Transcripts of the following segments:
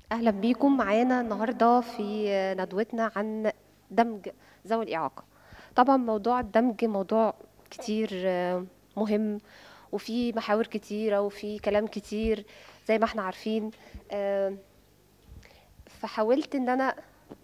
أهلا بيكم معانا النهاردة في ندوتنا عن دمج ذوي الإعاقة طبعا موضوع الدمج موضوع كتير آه، مهم وفي محاور كتيرة وفي كلام كتير زي ما احنا عارفين آه، فحاولت ان انا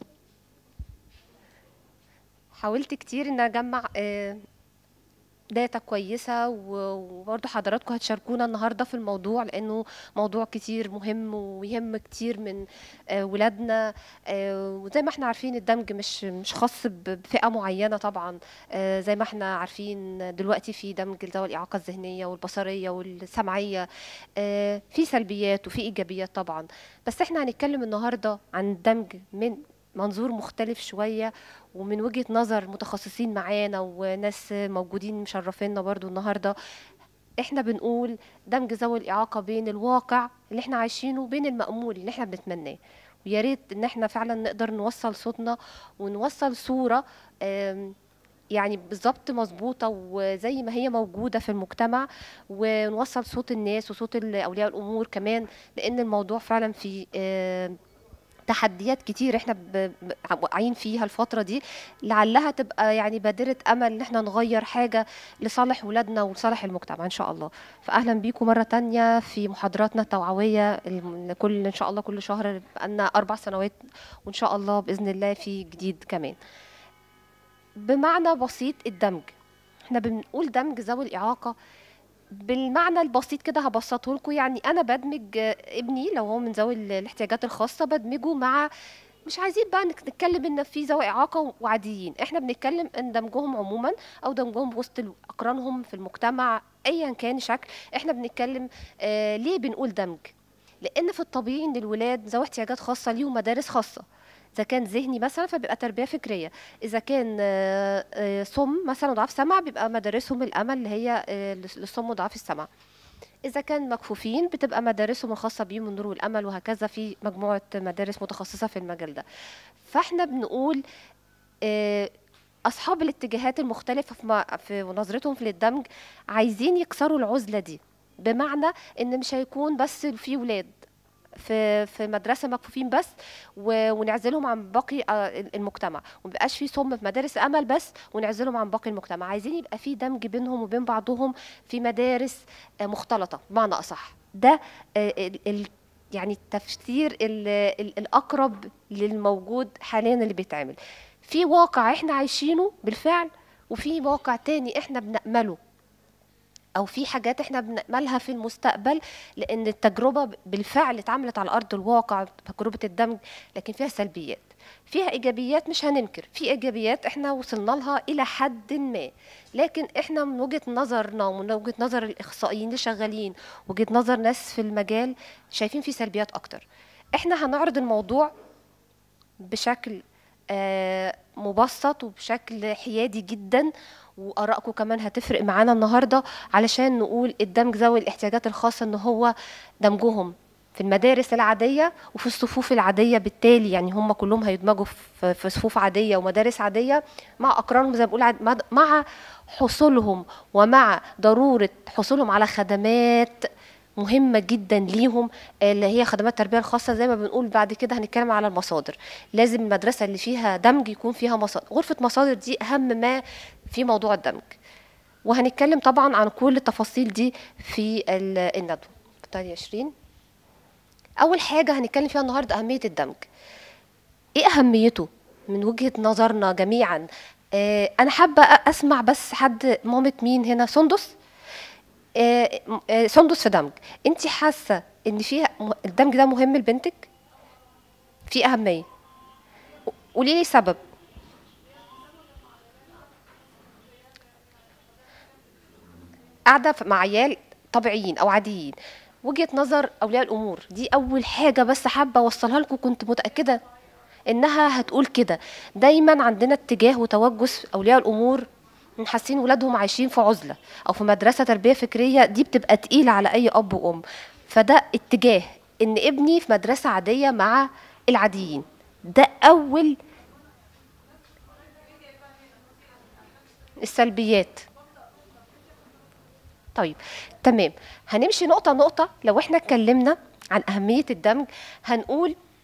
حاولت كتير ان اجمع آه، داتا كويسة و- وبرضه حضراتكم هتشاركونا النهاردة في الموضوع لأنه موضوع كتير مهم ويهم كتير من آه، ولادنا آه، وزي ما احنا عارفين الدمج مش مش خاص ب- بفئة معينة طبعا آه، زي ما احنا عارفين دلوقتي في دمج ذوي الإعاقة الذهنية والبصرية والسمعية آه، في سلبيات وفي إيجابيات طبعا بس احنا هنتكلم النهاردة عن الدمج من منظور مختلف شوية ومن وجهة نظر متخصصين معانا وناس موجودين مشرفينا برضو النهاردة احنا بنقول دمج ذوي الإعاقة بين الواقع اللي احنا عايشينه وبين المأمول اللي احنا بنتمناه ويا ريت ان احنا فعلا نقدر نوصل صوتنا ونوصل صورة آم، يعني بالظبط مظبوطة وزي ما هي موجودة في المجتمع ونوصل صوت الناس وصوت ال- أولياء الأمور كمان لأن الموضوع فعلا في آم، تحديات كتير احنا ب- ب- واقعين فيها الفترة دي لعلها تبقى يعني بادرة أمل إن احنا نغير حاجة لصالح ولادنا ولصالح المجتمع إن شاء الله فأهلا بيكم مرة تانية في محاضراتنا التوعوية الم- كل إن شاء الله كل شهر بقالنا أربع سنوات وإن شاء الله بإذن الله في جديد كمان بمعنى بسيط الدمج احنا بنقول دمج ذوي الإعاقة بالمعنى البسيط كده هبسطه لكم يعني انا بدمج آه، ابني لو هو من ذوي ال- الاحتياجات الخاصه بدمجه مع مش عايزين بقى نك- نتكلم ان في ذوي اعاقه وعاديين احنا بنتكلم ان دمجهم عموما او دمجهم وسط ال- اقرانهم في المجتمع ايا كان شكل احنا بنتكلم آه ليه بنقول دمج لان في الطبيعي ان الولاد ذوي احتياجات خاصه ليهم مدارس خاصه اذا كان ذهني مثلا فبيبقى تربيه فكريه اذا كان آه، آه، صم مثلا وضعاف سمع بيبقى مدارسهم الامل اللي هي آه، للصم وضعاف السمع إذا كان مكفوفين بتبقى مدارسهم الخاصة بيهم النور والأمل وهكذا في مجموعة مدارس متخصصة في المجال ده فاحنا بنقول آه، أصحاب الاتجاهات المختلفة في ما- في نظرتهم في الدمج عايزين يكسروا العزلة دي بمعنى إن مش هيكون بس في ولاد في في مدرسه مكفوفين بس و- ونعزلهم عن باقي آه، المجتمع وما يبقاش في صم في مدارس امل بس ونعزلهم عن باقي المجتمع عايزين يبقى في دمج بينهم وبين بعضهم في مدارس آه، مختلطه بمعنى اصح ده آه، ال- ال- يعني التفسير ال- ال- الاقرب للموجود حاليا اللي بيتعمل في واقع احنا عايشينه بالفعل وفي واقع تاني احنا بنأمله او في حاجات احنا بنأملها في المستقبل لان التجربه بالفعل اتعملت على ارض الواقع تجربه الدمج لكن فيها سلبيات فيها ايجابيات مش هننكر في ايجابيات احنا وصلنا لها الى حد ما لكن احنا من وجهه نظرنا ومن وجهه نظر الاخصائيين اللي شغالين وجهه نظر ناس في المجال شايفين في سلبيات اكتر احنا هنعرض الموضوع بشكل آه، مبسط وبشكل حيادي جدا وارائكم كمان هتفرق معانا النهارده علشان نقول الدمج ذوي الاحتياجات الخاصه ان هو دمجهم في المدارس العاديه وفي الصفوف العاديه بالتالي يعني هم كلهم هيدمجوا في في صفوف عاديه ومدارس عاديه مع اقرانهم زي ما بقول عاد- مع- مع حصولهم ومع ضروره حصولهم على خدمات مهمة جدا ليهم اللي هي خدمات التربية الخاصة زي ما بنقول بعد كده هنتكلم على المصادر لازم المدرسة اللي فيها دمج يكون فيها مصادر غرفة مصادر دي أهم ما في موضوع الدمج وهنتكلم طبعا عن كل التفاصيل دي في ال- الندوة ثانية 20 أول حاجة هنتكلم فيها النهاردة أهمية الدمج إيه أهميته من وجهة نظرنا جميعا آه أنا حابة أ- أسمع بس حد مامة مين هنا سندس آه، م- آه، سندس في دمج انت حاسه ان فيها م- الدمج ده مهم لبنتك في اهميه قولي لي سبب قاعده ف- مع عيال طبيعيين او عاديين وجهه نظر اولياء الامور دي اول حاجه بس حابه اوصلها لكم كنت متاكده انها هتقول كده دايما عندنا اتجاه وتوجس اولياء الامور من حاسين ولادهم عايشين في عزله او في مدرسه تربيه فكريه دي بتبقى تقيله على اي اب وام فده اتجاه ان ابني في مدرسه عاديه مع العاديين ده اول السلبيات طيب تمام هنمشي نقطة نقطة لو احنا اتكلمنا عن أهمية الدمج هنقول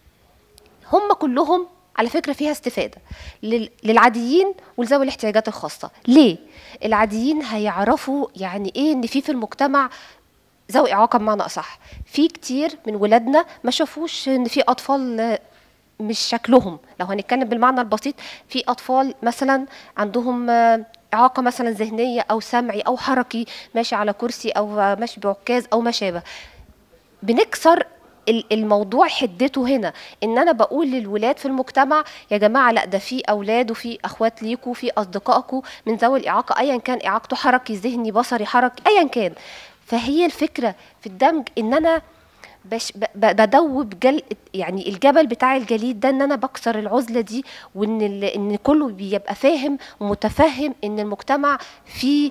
هم كلهم على فكره فيها استفاده لل- للعاديين ولذوي الاحتياجات الخاصه ليه العاديين هيعرفوا يعني ايه ان في في المجتمع ذوي اعاقه بمعنى اصح في كتير من ولادنا ما شافوش ان في اطفال آه، مش شكلهم لو هنتكلم بالمعنى البسيط في اطفال مثلا عندهم آه، اعاقه مثلا ذهنيه او سمعي او حركي ماشي على كرسي او آه، ماشي بعكاز او ما شابه بنكسر ال- الموضوع حدته هنا ان انا بقول للولاد في المجتمع يا جماعه لا ده في اولاد وفي اخوات ليكوا في اصدقائكم من ذوي الاعاقه ايا كان اعاقته حركي ذهني بصري حركي ايا كان فهي الفكره في الدمج ان انا بش ب- ب- بدوب جل يعني الجبل بتاع الجليد ده ان انا بكسر العزله دي وان ال- ان كله بيبقى فاهم ومتفهم ان المجتمع فيه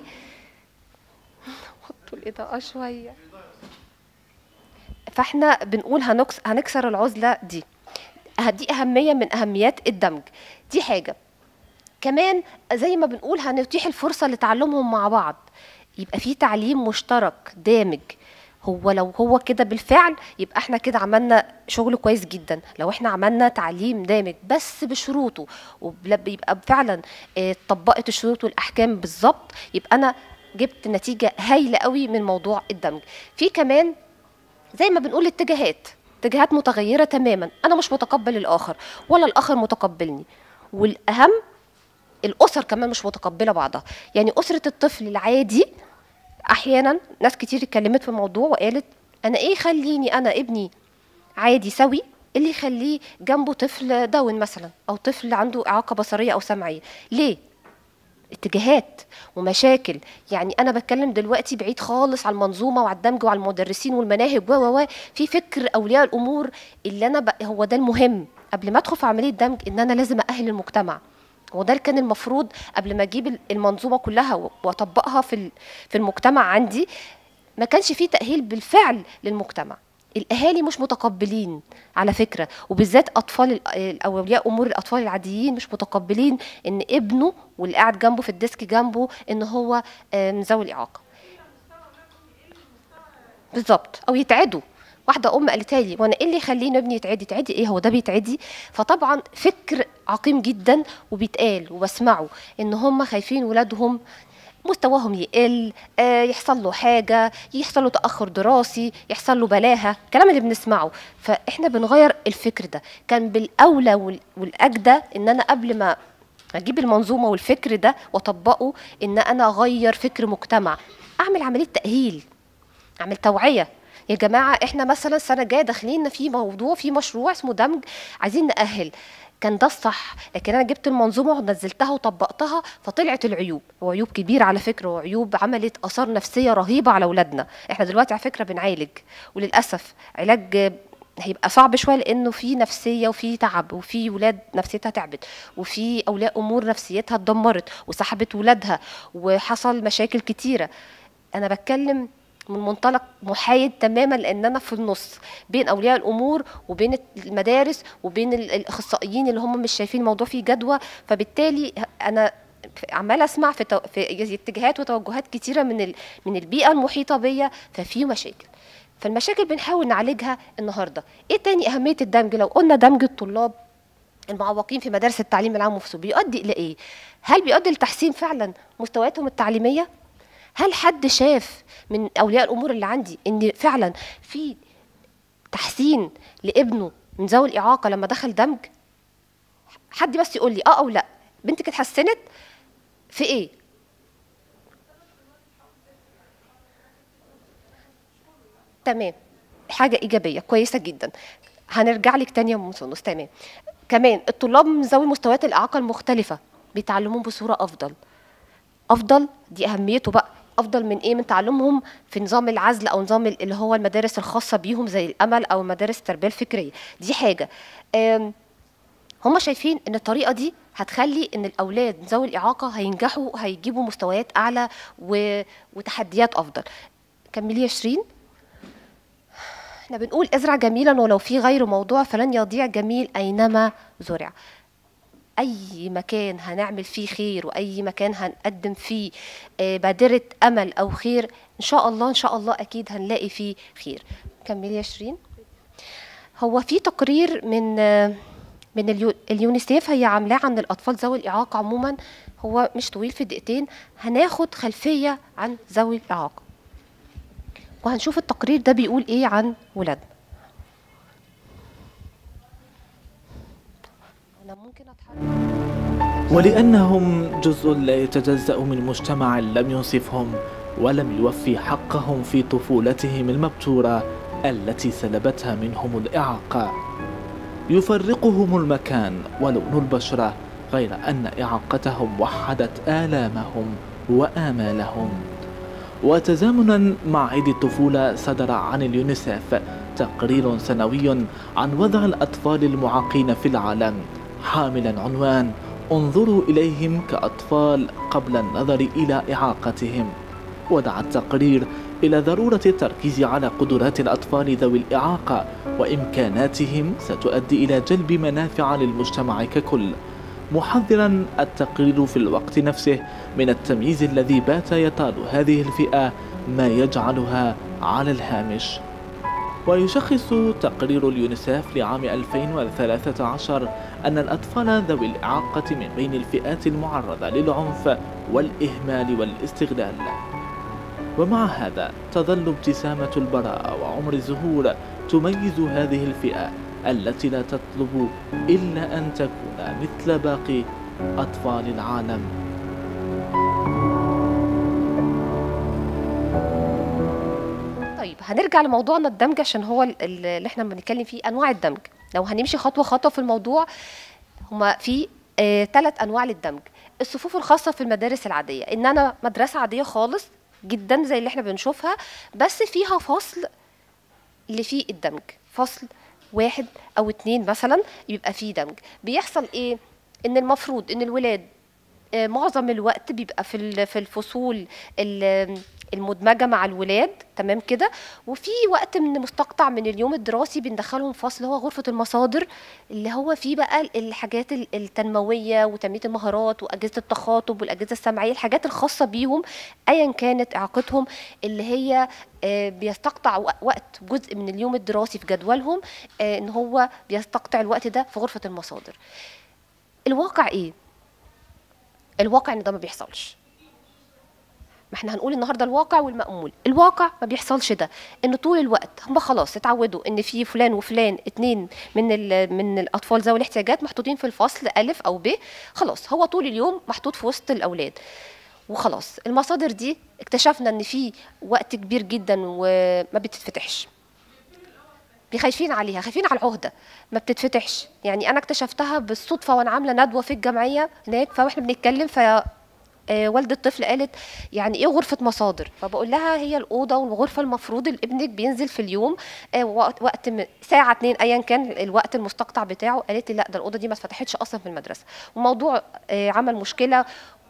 حطوا الاضاءه شويه فاحنا بنقول هنكس هنكسر العزله دي اه- دي اهميه من اهميات الدمج دي حاجه كمان زي ما بنقول هنتيح الفرصه لتعلمهم مع بعض يبقى في تعليم مشترك دامج هو لو هو كده بالفعل يبقى احنا كده عملنا شغل كويس جدا لو احنا عملنا تعليم دامج بس بشروطه ويبقى فعلا اه، اتطبقت الشروط والاحكام بالظبط يبقى انا جبت نتيجه هايله قوي من موضوع الدمج في كمان زي ما بنقول اتجاهات اتجاهات متغيرة تماما أنا مش متقبل الآخر ولا الآخر متقبلني والأهم الأسر كمان مش متقبلة بعضها يعني أسرة الطفل العادي أحيانا ناس كتير اتكلمت في الموضوع وقالت أنا إيه يخليني أنا ابني عادي سوي اللي يخليه جنبه طفل داون مثلا أو طفل عنده إعاقة بصرية أو سمعية ليه؟ اتجاهات ومشاكل يعني انا بتكلم دلوقتي بعيد خالص على المنظومه وعلى الدمج وعلى المدرسين والمناهج و و و في فكر اولياء الامور اللي انا ب... هو ده المهم قبل ما ادخل في عمليه دمج ان انا لازم اهل المجتمع هو ده اللي كان المفروض قبل ما اجيب المنظومه كلها و- واطبقها في ال- في المجتمع عندي ما كانش فيه تاهيل بالفعل للمجتمع الاهالي مش متقبلين على فكره وبالذات اطفال ال- ال- اولياء امور الاطفال العاديين مش متقبلين ان ابنه واللي قاعد جنبه في الديسك جنبه ان هو آه، من ذوي الاعاقه بالظبط او يتعدوا واحده ام قالتها لي وانا ايه اللي يخليني ابني يتعدي يتعدي ايه هو ده بيتعدي فطبعا فكر عقيم جدا وبيتقال وبسمعه ان هم خايفين ولادهم مستواهم يقل آه، يحصل له حاجه يحصل له تاخر دراسي يحصل له بلاهه الكلام اللي بنسمعه فاحنا بنغير الفكر ده كان بالاولى وال- والاجدى ان انا قبل ما اجيب المنظومه والفكر ده واطبقه ان انا اغير فكر مجتمع اعمل عمليه تاهيل اعمل توعيه يا جماعه احنا مثلا السنه الجايه داخلين في موضوع في مشروع اسمه دمج عايزين ناهل كان ده الصح لكن انا جبت المنظومه ونزلتها وطبقتها فطلعت العيوب وعيوب كبيره على فكره وعيوب عملت اثار نفسيه رهيبه على اولادنا احنا دلوقتي على فكره بنعالج وللاسف علاج آه، هيبقى صعب شويه لانه في نفسيه وفي تعب وفي ولاد نفسيتها تعبت وفي اولياء امور نفسيتها اتدمرت وسحبت ولادها وحصل مشاكل كتيره انا بتكلم من منطلق محايد تماما لان انا في النص بين اولياء الامور وبين المدارس وبين ال- الاخصائيين اللي هم مش شايفين الموضوع فيه جدوى فبالتالي انا عماله اسمع في, تو... في اتجاهات وتوجهات كتيره من ال... من البيئه المحيطه بيا ففي مشاكل فالمشاكل بنحاول نعالجها النهارده ايه تاني اهميه الدمج لو قلنا دمج الطلاب المعوقين في مدارس التعليم العام والفصول بيؤدي الى ايه هل بيؤدي لتحسين فعلا مستوياتهم التعليميه هل حد شاف من اولياء الامور اللي عندي ان فعلا في تحسين لابنه من ذوي الاعاقه لما دخل دمج حد بس يقول لي اه او لا بنتك اتحسنت في ايه تمام حاجه ايجابيه كويسه جدا هنرجع لك تاني يا ام سونوس تمام كمان الطلاب من ذوي مستويات الاعاقه المختلفه بيتعلمون بصوره افضل افضل دي اهميته بقى افضل من ايه من تعلمهم في نظام العزل او نظام ال- اللي هو المدارس الخاصه بيهم زي الامل او مدارس التربيه الفكريه دي حاجه آم، هم شايفين ان الطريقه دي هتخلي ان الاولاد ذوي الاعاقه هينجحوا هيجيبوا مستويات اعلى و... وتحديات افضل كملي يا شيرين احنا بنقول ازرع جميلا ولو في غير موضوع فلن يضيع جميل اينما زرع اي مكان هنعمل فيه خير واي مكان هنقدم فيه آه، بادره امل او خير ان شاء الله ان شاء الله اكيد هنلاقي فيه خير كملي يا شيرين هو في تقرير من آه، من اليو... اليونيسيف هي عاملاه عن الاطفال ذوي الاعاقه عموما هو مش طويل في دقيقتين هناخد خلفيه عن ذوي الاعاقه وهنشوف التقرير ده بيقول ايه عن ولادنا انا ممكن اتحرك ولأنهم جزء لا يتجزأ من مجتمع لم ينصفهم ولم يوفي حقهم في طفولتهم المبتورة التي سلبتها منهم الإعاقة يفرقهم المكان ولون البشرة غير أن إعاقتهم وحدت آلامهم وآمالهم وتزامنا مع عيد الطفولة صدر عن اليونيسف تقرير سنوي عن وضع الأطفال المعاقين في العالم حاملا عنوان انظروا إليهم كأطفال قبل النظر إلى إعاقتهم ودعا التقرير إلى ضرورة التركيز على قدرات الأطفال ذوي الإعاقة وإمكاناتهم ستؤدي إلى جلب منافع للمجتمع ككل محذرا التقرير في الوقت نفسه من التمييز الذي بات يطال هذه الفئة ما يجعلها على الهامش ويشخص تقرير اليونيسف لعام 2013 أن الأطفال ذوي الإعاقة من بين الفئات المعرضة للعنف والإهمال والاستغلال ومع هذا تظل ابتسامة البراءة وعمر الزهور تميز هذه الفئة التي لا تطلب إلا أن تكون مثل باقي أطفال العالم طيب هنرجع لموضوعنا الدمج عشان هو ال- ال- اللي احنا بنتكلم فيه انواع الدمج لو هنمشي خطوه خطوه في الموضوع هما في ثلاث انواع للدمج الصفوف الخاصه في المدارس العاديه ان انا مدرسه عاديه خالص جدا زي اللي احنا بنشوفها بس فيها فصل اللي فيه الدمج فصل واحد او اتنين مثلا يبقى فيه دمج بيحصل ايه ان المفروض ان الولاد آه، معظم الوقت بيبقى في ال- في الفصول ال- المدمجه مع الولاد تمام كده وفي وقت من مستقطع من اليوم الدراسي بندخلهم فصل هو غرفه المصادر اللي هو فيه بقى ال- الحاجات ال- التنمويه وتنميه المهارات واجهزه التخاطب والاجهزه السمعيه الحاجات الخاصه بيهم ايا كانت اعاقتهم اللي هي آه، بيستقطع وق- وقت جزء من اليوم الدراسي في جدولهم آه، ان هو بيستقطع الوقت ده في غرفه المصادر الواقع ايه الواقع ان ده ما بيحصلش ما احنا هنقول النهارده الواقع والمأمول الواقع ما بيحصلش ده ان طول الوقت هم خلاص اتعودوا ان في فلان وفلان اتنين من ال- من الاطفال ذوي الاحتياجات محطوطين في الفصل الف او ب خلاص هو طول اليوم محطوط في وسط الاولاد وخلاص المصادر دي اكتشفنا ان في وقت كبير جدا وما بتتفتحش خايفين عليها خايفين على العهده ما بتتفتحش يعني انا اكتشفتها بالصدفه وانا عامله ندوه في الجمعيه هناك فاحنا بنتكلم ف آه، والدة الطفل قالت يعني ايه غرفة مصادر فبقول لها هي الأوضة والغرفة المفروض اللي ابنك بينزل في اليوم آه، وقت وقت م- ساعة اتنين أيا كان الوقت المستقطع بتاعه قالت لي لا ده الأوضة دي ما اتفتحتش أصلا في المدرسة وموضوع آه، عمل مشكلة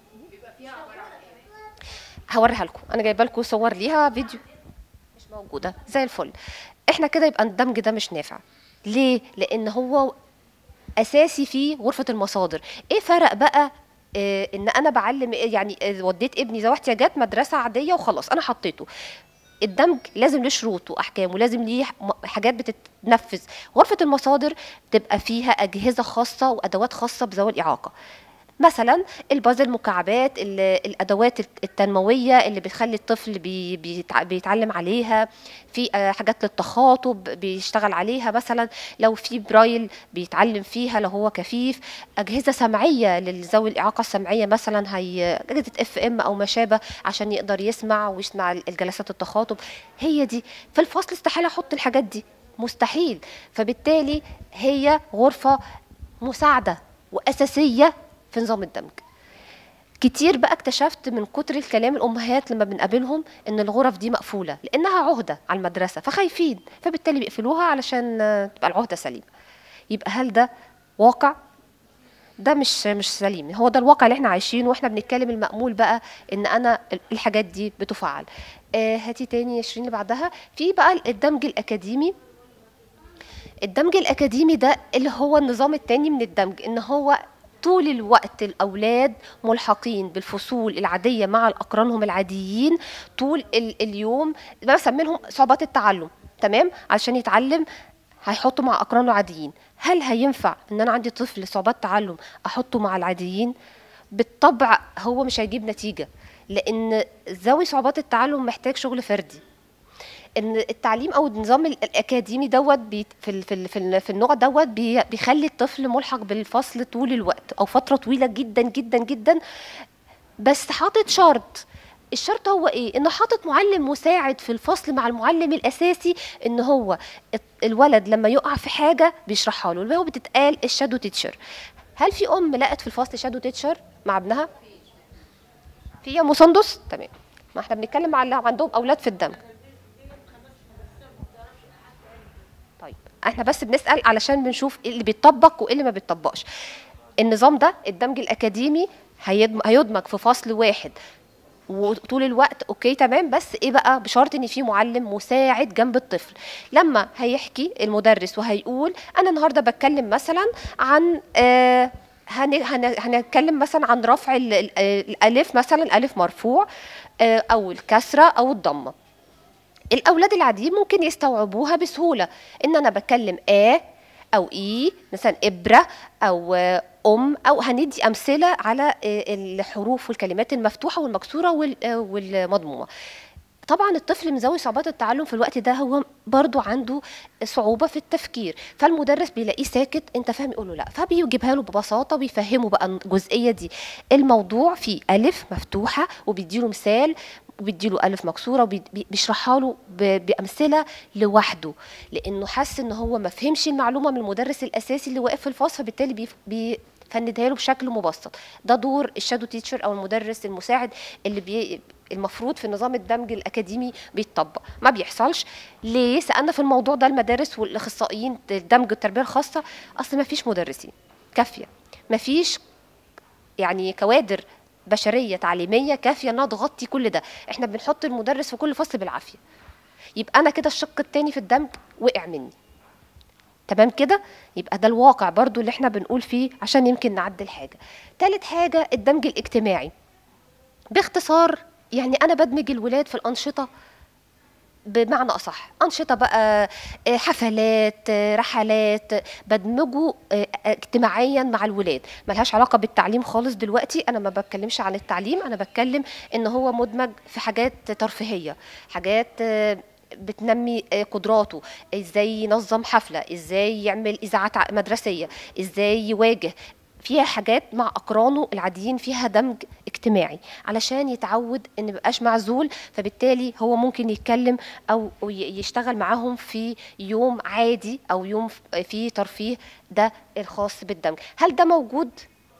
هوريها لكم أنا جايبة لكم صور ليها فيديو مش موجودة زي الفل احنا كده يبقى الدمج ده مش نافع ليه؟ لأن هو اساسي في غرفه المصادر ايه فرق بقى آه ان انا بعلم يعني آه، وديت ابني ذوي احتياجات مدرسه عاديه وخلاص انا حطيته الدمج لازم له شروط واحكام ولازم ليه م- حاجات بتتنفذ غرفه المصادر تبقى فيها اجهزه خاصه وادوات خاصه بذوي الاعاقه مثلا البازل مكعبات ال- الادوات الت- التنمويه اللي بتخلي الطفل بي بيتع- بيتعلم عليها في آه، حاجات للتخاطب بيشتغل عليها مثلا لو في برايل بيتعلم فيها لو هو كفيف اجهزه سمعيه لذوي الاعاقه السمعيه مثلا هي اجهزه اف ام او ما شابه عشان يقدر يسمع ويسمع الجلسات التخاطب هي دي في الفصل استحاله احط الحاجات دي مستحيل فبالتالي هي غرفه مساعده واساسيه في نظام الدمج كتير بقى اكتشفت من كتر الكلام الامهات لما بنقابلهم ان الغرف دي مقفوله لانها عهده على المدرسه فخايفين فبالتالي بيقفلوها علشان آه، تبقى العهده سليمه يبقى هل ده واقع ده مش مش سليم هو ده الواقع اللي احنا عايشينه واحنا بنتكلم المأمول بقى ان انا ال- الحاجات دي بتفعل آه هاتي تاني 20 اللي بعدها في بقى الدمج الاكاديمي الدمج الأكاديمي ده اللي هو النظام التاني من الدمج إن هو طول الوقت الأولاد ملحقين بالفصول العادية مع أقرانهم العاديين طول ال- اليوم مثلا منهم صعوبات التعلم تمام عشان يتعلم هيحطه مع اقرانه عاديين هل هينفع ان انا عندي طفل صعوبات تعلم احطه مع العاديين بالطبع هو مش هيجيب نتيجه لان ذوي صعوبات التعلم محتاج شغل فردي ان التعليم او النظام ال- الاكاديمي دوت بي في ال- في ال- في, ال- في النوع دوت بي- بيخلي الطفل ملحق بالفصل طول الوقت او فتره طويله جدا جدا جدا بس حاطط شرط الشرط هو ايه انه حاطط معلم مساعد في الفصل مع المعلم الاساسي ان هو الت- الولد لما يقع في حاجه بيشرحها له اللي هو بتتقال الشادو تيتشر هل في ام لقت في الفصل شادو تيتشر مع ابنها في يا مسندس تمام ما احنا بنتكلم على اللي عندهم اولاد في الدمج طيب احنا بس بنسال علشان بنشوف ايه اللي بيتطبق وايه اللي ما بيتطبقش النظام ده الدمج الاكاديمي هيدم- هيدمج في فصل واحد وطول الوقت اوكي تمام بس ايه بقى بشرط ان في معلم مساعد جنب الطفل لما هيحكي المدرس وهيقول انا النهارده بتكلم مثلا عن آه هن- هن- هنتكلم مثلا عن رفع ال- ال- الالف مثلا الالف مرفوع آه او الكسره او الضمه الاولاد العاديين ممكن يستوعبوها بسهوله ان انا بتكلم ا او اي مثلا ابره او آه، ام او هندي امثله على آه، الحروف والكلمات المفتوحه والمكسوره وال- آه، والمضمومه طبعا الطفل من ذوي صعوبات التعلم في الوقت ده هو برضو عنده صعوبة في التفكير فالمدرس بيلاقيه ساكت انت فاهم يقول له لا فبيجيبها له ببساطة بيفهمه بقى الجزئية دي الموضوع فيه ألف مفتوحة وبيديله مثال وبيديله ألف مكسورة وبيشرحها له ب- بأمثلة لوحده لأنه حس إن هو ما فهمش المعلومة من المدرس الأساسي اللي واقف في الفصل فبالتالي بيف- بي فندها له بشكل مبسط ده دور الشادو تيتشر او المدرس المساعد اللي بي المفروض في نظام الدمج الاكاديمي بيتطبق ما بيحصلش ليه سالنا في الموضوع ده المدارس والاخصائيين الدمج التربيه الخاصه اصل ما فيش مدرسين كافيه ما فيش يعني كوادر بشريه تعليميه كافيه انها تغطي كل ده احنا بنحط المدرس في كل فصل بالعافيه يبقى انا كده الشق التاني في الدمج وقع مني تمام كده يبقى ده الواقع برضو اللي احنا بنقول فيه عشان يمكن نعدل حاجة تالت حاجة الدمج الاجتماعي باختصار يعني انا بدمج الولاد في الانشطة بمعنى اصح انشطه بقى آه، حفلات آه، رحلات بدمجه آه، اجتماعيا مع الولاد ملهاش علاقه بالتعليم خالص دلوقتي انا ما بتكلمش عن التعليم انا بتكلم ان هو مدمج في حاجات ترفيهيه حاجات آه، بتنمي آه، قدراته ازاي ينظم حفله ازاي يعمل اذاعات ع- مدرسيه ازاي يواجه فيها حاجات مع اقرانه العاديين فيها دمج اجتماعي علشان يتعود ان ميبقاش معزول فبالتالي هو ممكن يتكلم او ي- يشتغل معاهم في يوم عادي او يوم ف- فيه ترفيه ده الخاص بالدمج هل ده موجود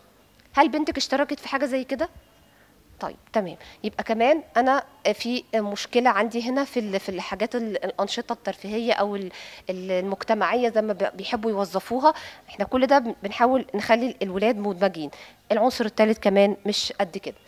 هل بنتك اشتركت في حاجه زي كده طيب تمام يبقى كمان انا في مشكله عندي هنا في ال- في الحاجات ال- الانشطه الترفيهيه او ال- ال- المجتمعيه زي ما بي- بيحبوا يوظفوها احنا كل ده بن- بنحاول نخلي الولاد مدمجين العنصر الثالث كمان مش قد كده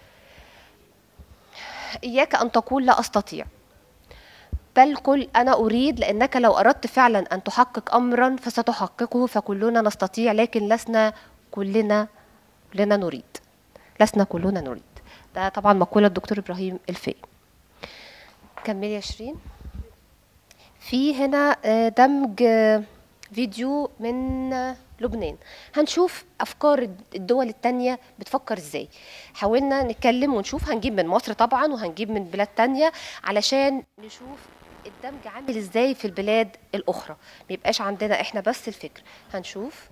اياك ان تقول لا استطيع بل قل انا اريد لانك لو اردت فعلا ان تحقق امرا فستحققه فكلنا نستطيع لكن لسنا كلنا كلنا نريد لسنا كلنا نريد ده طبعا مقولة الدكتور إبراهيم الفقي كملي يا شيرين في هنا آه، دمج آه، فيديو من آه، لبنان هنشوف أفكار الدول التانية بتفكر إزاي حاولنا نتكلم ونشوف هنجيب من مصر طبعا وهنجيب من بلاد تانية علشان نشوف الدمج عامل ازاي في البلاد الأخرى ميبقاش عندنا احنا بس الفكر هنشوف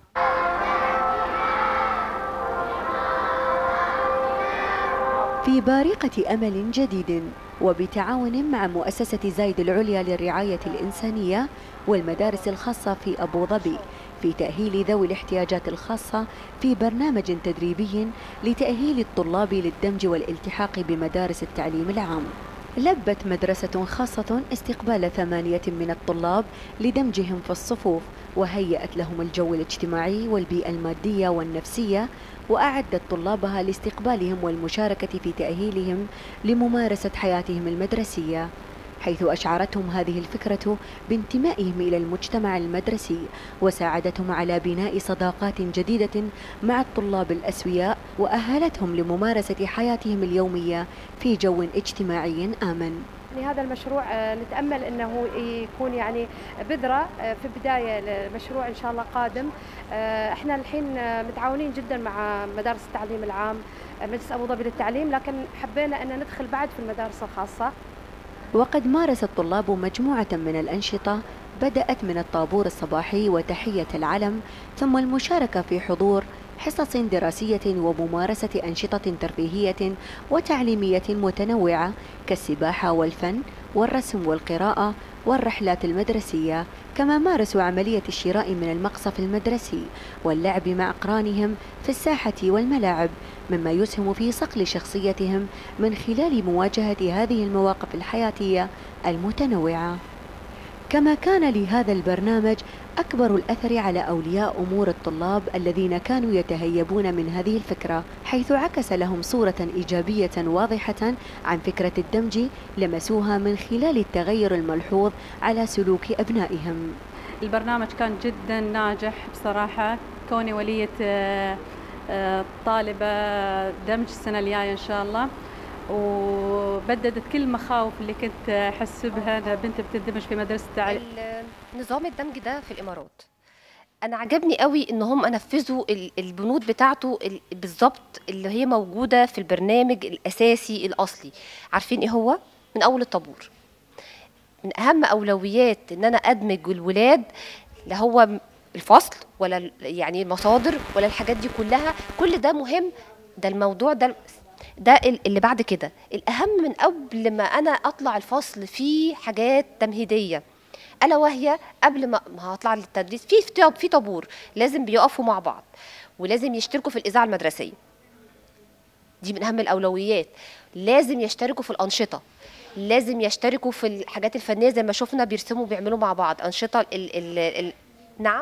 في بارقة أمل جديد وبتعاون مع مؤسسة زايد العليا للرعاية الإنسانية والمدارس الخاصة في أبو ظبي في تأهيل ذوي الاحتياجات الخاصة في برنامج تدريبي لتأهيل الطلاب للدمج والالتحاق بمدارس التعليم العام لبت مدرسة خاصة استقبال ثمانية من الطلاب لدمجهم في الصفوف وهيأت لهم الجو الاجتماعي والبيئة المادية والنفسية وأعدت طلابها لاستقبالهم والمشاركة في تأهيلهم لممارسة حياتهم المدرسية حيث أشعرتهم هذه الفكرة بانتمائهم إلى المجتمع المدرسي وساعدتهم على بناء صداقات جديدة مع الطلاب الأسوياء وأهلتهم لممارسة حياتهم اليومية في جو اجتماعي آمن يعني هذا المشروع آه، نتامل انه يكون يعني بذره آه، في بدايه لمشروع ان شاء الله قادم آه، احنا الحين آه، متعاونين جدا مع مدارس التعليم العام آه، مجلس ابو ظبي للتعليم لكن حبينا ان ندخل بعد في المدارس الخاصه وقد مارس الطلاب مجموعة من الأنشطة بدأت من الطابور الصباحي وتحية العلم ثم المشاركة في حضور حصص دراسية وممارسة أنشطة ترفيهية وتعليمية متنوعة كالسباحة والفن والرسم والقراءة والرحلات المدرسية كما مارسوا عملية الشراء من المقصف المدرسي واللعب مع أقرانهم في الساحة والملاعب مما يسهم في صقل شخصيتهم من خلال مواجهة هذه المواقف الحياتية المتنوعة كما كان لهذا البرنامج أكبر الأثر على أولياء أمور الطلاب الذين كانوا يتهيبون من هذه الفكرة حيث عكس لهم صورة إيجابية واضحة عن فكرة الدمج لمسوها من خلال التغير الملحوظ على سلوك أبنائهم البرنامج كان جدا ناجح بصراحة كوني ولية آه، آه، طالبة دمج السنة الجاية إن شاء الله وبددت كل المخاوف اللي كنت أحس بها أنا بنتي بتندمج في مدرسة التعليم ال- نظام الدمج ده في الامارات انا عجبني قوي ان هم نفذوا ال- البنود بتاعته ال- بالظبط اللي هي موجوده في البرنامج الاساسي الاصلي عارفين ايه هو من اول الطابور من اهم اولويات ان انا ادمج الولاد لا هو م- الفصل ولا ال- يعني المصادر ولا الحاجات دي كلها كل ده مهم ده الموضوع ده ده ال- اللي بعد كده الاهم من قبل ما انا اطلع الفصل في حاجات تمهيديه الا وهي قبل ما ما هطلع للتدريس في في في طابور لازم بيقفوا مع بعض ولازم يشتركوا في الاذاعه المدرسيه دي من اهم الاولويات لازم يشتركوا في الانشطه لازم يشتركوا في الحاجات الفنيه زي ما شفنا بيرسموا بيعملوا مع بعض انشطه ال ال ال نعم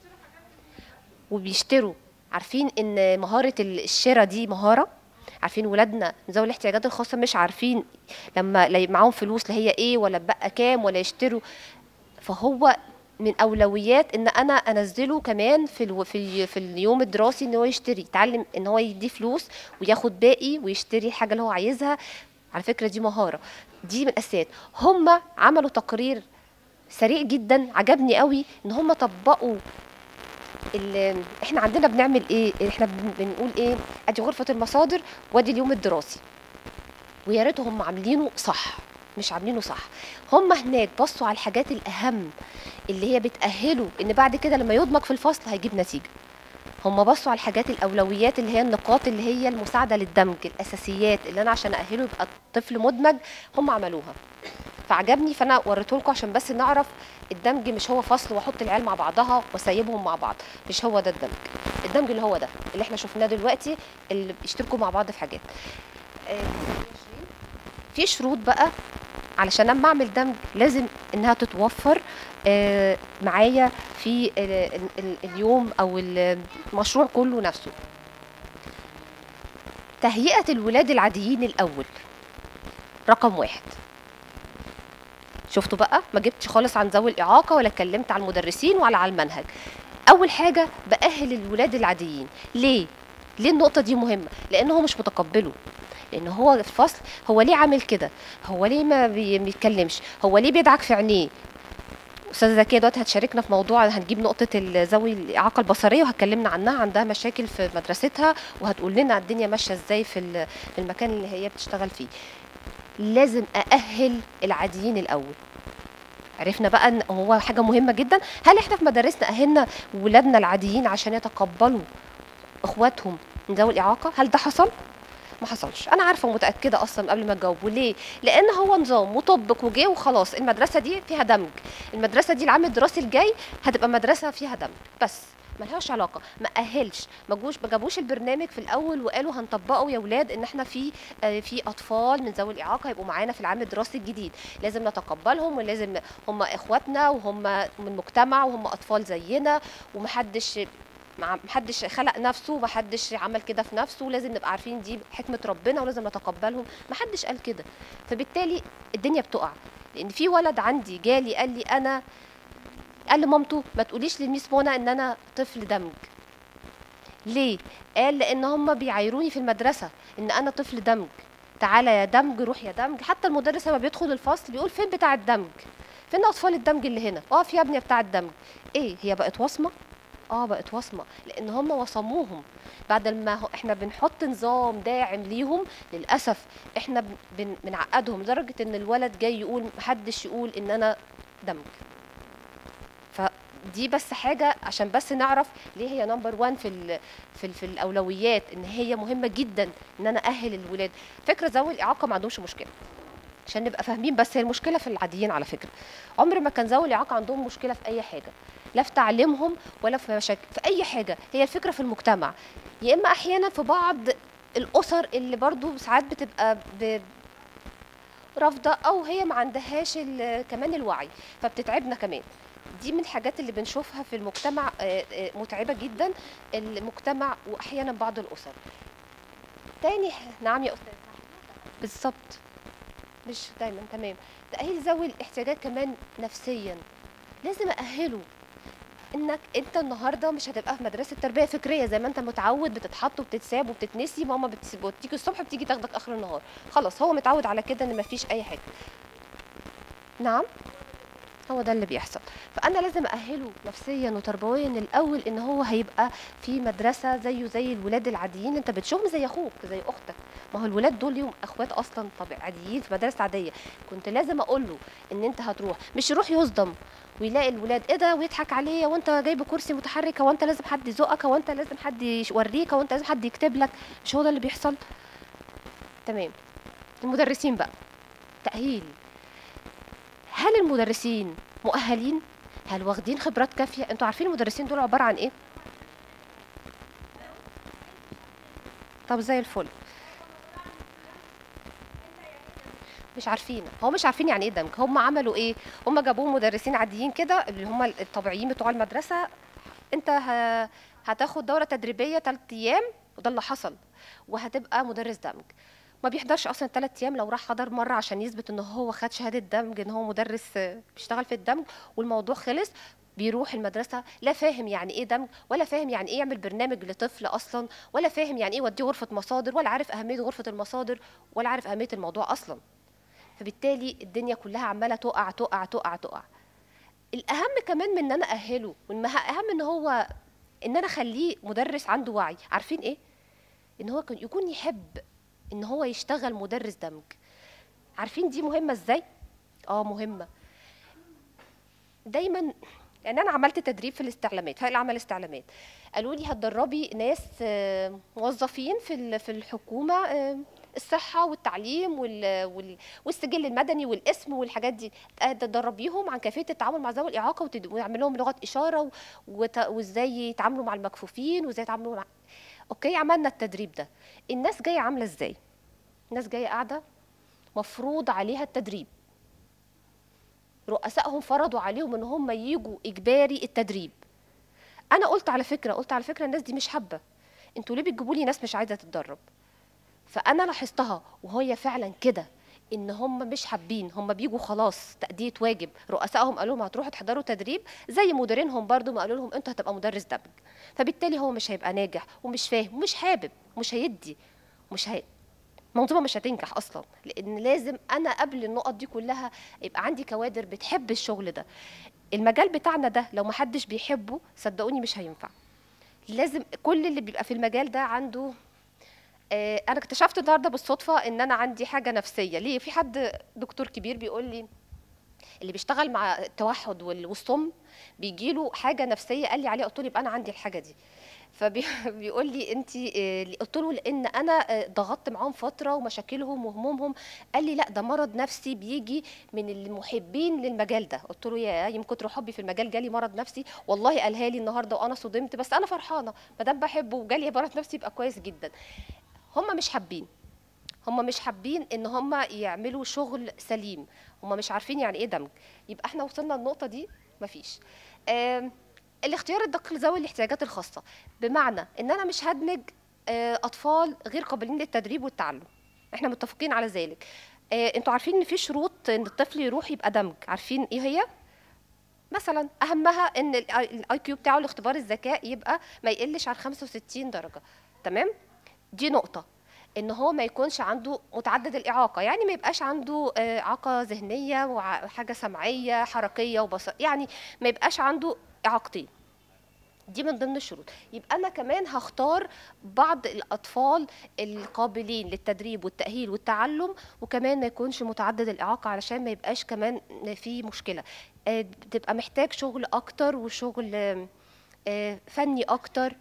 وبيشتروا عارفين ان مهاره ال- الشراء دي مهاره عارفين ولادنا ذوي الاحتياجات الخاصه مش عارفين لما لا يبقى معاهم فلوس لا هي ايه ولا بقى كام ولا يشتروا فهو من اولويات ان انا انزله كمان في الو... في, ال... في اليوم الدراسي ان هو يشتري يتعلم ان هو يدي فلوس وياخد باقي ويشتري الحاجه اللي هو عايزها على فكره دي مهاره دي من الاساسيات هم عملوا تقرير سريع جدا عجبني قوي ان هم طبقوا ال- احنا عندنا بنعمل ايه احنا بن- بنقول ايه ادي غرفه المصادر وادي اليوم الدراسي ويا ريت هم عاملينه صح مش عاملينه صح هم هناك بصوا على الحاجات الاهم اللي هي بتاهله ان بعد كده لما يدمج في الفصل هيجيب نتيجه هم بصوا على الحاجات الاولويات اللي هي النقاط اللي هي المساعده للدمج الاساسيات اللي انا عشان ااهله يبقى طفل مدمج هم عملوها فعجبني فانا وريته لكم عشان بس نعرف الدمج مش هو فصل واحط العيال مع بعضها واسيبهم مع بعض مش هو ده الدمج الدمج اللي هو ده اللي احنا شفناه دلوقتي اللي بيشتركوا مع بعض في حاجات آه، في شروط بقى علشان لما اعمل دمج لازم انها تتوفر آه، معايا في ال- ال- ال- اليوم او المشروع كله نفسه تهيئة الولاد العاديين الأول رقم واحد شفتوا بقى ما جبتش خالص عن ذوي الإعاقة ولا اتكلمت عن المدرسين ولا على المنهج أول حاجة بأهل الولاد العاديين ليه؟ ليه النقطة دي مهمة؟ لأنه هو مش متقبله لأن هو في الفصل هو ليه عامل كده؟ هو ليه ما بي- بيتكلمش؟ هو ليه بيدعك في عينيه؟ استاذه زكيه دلوقتي هتشاركنا في موضوع هنجيب نقطه ال- ذوي الاعاقه البصريه وهتكلمنا عنها عندها مشاكل في مدرستها وهتقول لنا الدنيا ماشيه ازاي في ال- في المكان اللي هي بتشتغل فيه لازم ااهل العاديين الاول عرفنا بقى ان هو حاجه مهمه جدا هل احنا في مدارسنا اهلنا ولادنا العاديين عشان يتقبلوا اخواتهم من ذوي الاعاقه هل ده حصل ما حصلش انا عارفه ومتاكده اصلا قبل ما تجاوب وليه لان هو نظام مطبق وجه وخلاص المدرسه دي فيها دمج المدرسه دي العام الدراسي الجاي هتبقى مدرسه فيها دمج بس ملهاش علاقه ما اهلش ما جوش ما جابوش البرنامج في الاول وقالوا هنطبقه يا اولاد ان احنا في آه، في اطفال من ذوي الاعاقه يبقوا معانا في العام الدراسي الجديد لازم نتقبلهم ولازم هم اخواتنا وهم من مجتمع وهم اطفال زينا ومحدش مع- محدش خلق نفسه ومحدش عمل كده في نفسه ولازم نبقى عارفين دي حكمة ربنا ولازم نتقبلهم محدش قال كده فبالتالي الدنيا بتقع لان في ولد عندي جالي قال لي انا قال لمامته ما تقوليش للميس منى ان انا طفل دمج ليه قال لان هم بيعايروني في المدرسه ان انا طفل دمج تعالى يا دمج روح يا دمج حتى المدرس لما بيدخل الفصل بيقول فين بتاع الدمج فين اطفال الدمج اللي هنا اقف يا ابني يا بتاع الدمج ايه هي بقت وصمه اه بقت وصمه لان هم وصموهم بعد ما هو احنا بنحط نظام داعم ليهم للاسف احنا بن- بن- بنعقدهم لدرجه ان الولد جاي يقول محدش يقول ان انا دمج فدي بس حاجه عشان بس نعرف ليه هي نمبر 1 في ال في, ال في الاولويات ان هي مهمه جدا ان انا اهل الولاد فكره ذوي الاعاقه ما عندهمش مشكله عشان نبقى فاهمين بس هي المشكله في العاديين على فكره عمر ما كان ذوي الاعاقه عندهم مشكله في اي حاجه لا في تعليمهم ولا في مشاكل في اي حاجه هي الفكره في المجتمع يا اما احيانا في بعض الاسر اللي برضو ساعات بتبقى ب... رافضه او هي ما عندهاش ال- كمان الوعي فبتتعبنا كمان دي من الحاجات اللي بنشوفها في المجتمع آه، آه، متعبه جدا المجتمع واحيانا بعض الاسر تاني ح- نعم يا استاذ بالظبط مش دايما تمام تأهيل ذوي الاحتياجات كمان نفسيا لازم أأهله انك انت النهارده مش هتبقى في مدرسه تربيه فكريه زي ما انت متعود بتتحط وبتتساب وبتتنسي ماما بتسيب وتيجي الصبح بتيجي تاخدك اخر النهار خلاص هو متعود على كده ان مفيش اي حاجه نعم هو ده اللي بيحصل فانا لازم اهله نفسيا وتربويا الاول ان هو هيبقى في مدرسه زيه زي الولاد العاديين انت بتشوفهم زي اخوك زي اختك ما هو الولاد دول ليهم اخوات اصلا طبيعي عاديين في مدارس عاديه كنت لازم اقول له ان انت هتروح مش يروح يصدم ويلاقي الولاد ايه ده ويضحك عليه وانت جايب كرسي متحرك وانت لازم حد يزقك وانت لازم حد يوريك وانت لازم حد يكتب لك مش هو ده اللي بيحصل تمام المدرسين بقى تأهيل هل المدرسين مؤهلين هل واخدين خبرات كافيه انتوا عارفين المدرسين دول عباره عن ايه طب زي الفل مش عارفين هو مش عارفين يعني ايه دمج هم عملوا ايه هم جابوهم مدرسين عاديين كده اللي هم الطبيعيين بتوع المدرسه انت ه... هتاخد دوره تدريبيه ثلاث ايام وده اللي حصل وهتبقى مدرس دمج ما بيحضرش اصلا ثلاث ايام لو راح حضر مره عشان يثبت ان هو خد شهاده دمج ان هو مدرس آه، بيشتغل في الدمج والموضوع خلص بيروح المدرسه لا فاهم يعني ايه دمج ولا فاهم يعني ايه يعمل برنامج لطفل اصلا ولا فاهم يعني ايه يوديه غرفه مصادر ولا عارف اهميه غرفه المصادر ولا عارف اهميه الموضوع اصلا فبالتالي الدنيا كلها عماله تقع تقع تقع تقع الاهم كمان من ان انا اهله والاهم ان هو ان انا اخليه مدرس عنده وعي عارفين ايه ان هو كان- يكون يحب ان هو يشتغل مدرس دمج عارفين دي مهمه ازاي اه مهمه دايما يعني انا عملت تدريب في الاستعلامات هيئه العمل الاستعلامات قالوا لي هتدربي ناس آه، موظفين في ال- في الحكومه آه، الصحه والتعليم وال- وال- والسجل المدني والاسم والحاجات دي آه، تدربيهم عن كيفيه التعامل مع ذوي الاعاقه وتد- ويعمل لهم لغه اشاره و- وت- وازاي يتعاملوا مع المكفوفين وازاي يتعاملوا مع اوكي عملنا التدريب ده الناس جايه عامله ازاي الناس جايه قاعده مفروض عليها التدريب رؤسائهم فرضوا عليهم ان هم يجوا اجباري التدريب انا قلت على فكره قلت على فكره الناس دي مش حابه انتوا ليه بتجيبوا لي ناس مش عايزه تتدرب فانا لاحظتها وهي فعلا كده ان هم مش حابين هم بيجوا خلاص تأدية واجب رؤسائهم قالوا لهم هتروحوا تحضروا تدريب زي مديرينهم برضو ما قالوا لهم انت هتبقى مدرس دمج فبالتالي هو مش هيبقى ناجح ومش فاهم ومش حابب مش هيدي مش هي المنظومه مش هتنجح اصلا لان لازم انا قبل النقط دي كلها يبقى عندي كوادر بتحب الشغل ده المجال بتاعنا ده لو ما حدش بيحبه صدقوني مش هينفع لازم كل اللي بيبقى في المجال ده عنده آه، انا اكتشفت النهارده بالصدفه ان انا عندي حاجه نفسيه ليه في حد دكتور كبير بيقول لي اللي بيشتغل مع التوحد وال- والصم بيجي له حاجه نفسيه قال لي عليها قلت له يبقى انا عندي الحاجه دي فبيقول لي انت قلت له لان انا آه، ضغطت معاهم فتره ومشاكلهم وهمومهم قال لي لا ده مرض نفسي بيجي من المحبين للمجال ده قلت له يا يمكن كتر حبي في المجال جالي مرض نفسي والله قالها لي النهارده وانا صدمت بس انا فرحانه ما دام بحبه وجالي مرض نفسي يبقى كويس جدا هم مش حابين هم مش حابين ان هم يعملوا شغل سليم هم مش عارفين يعني ايه دمج يبقى احنا وصلنا للنقطه دي مفيش آم، الاختيار الدقيق لذوي الاحتياجات الخاصه بمعنى ان انا مش هدمج آه، اطفال غير قابلين للتدريب والتعلم احنا متفقين على ذلك آه، انتوا عارفين ان في شروط ان الطفل يروح يبقى دمج عارفين ايه هي مثلا اهمها ان الاي كيو بتاعه الاختبار الذكاء يبقى ما يقلش عن 65 درجه تمام دي نقطه ان هو ما يكونش عنده متعدد الاعاقه يعني ما يبقاش عنده آه، اعاقه ذهنيه وحاجه سمعيه حركيه وبصر يعني ما يبقاش عنده اعاقتين دي من ضمن الشروط يبقى انا كمان هختار بعض الاطفال القابلين للتدريب والتاهيل والتعلم وكمان ما يكونش متعدد الاعاقه علشان ما يبقاش كمان في مشكله آه، بتبقى محتاج شغل اكتر وشغل آه، آه، فني اكتر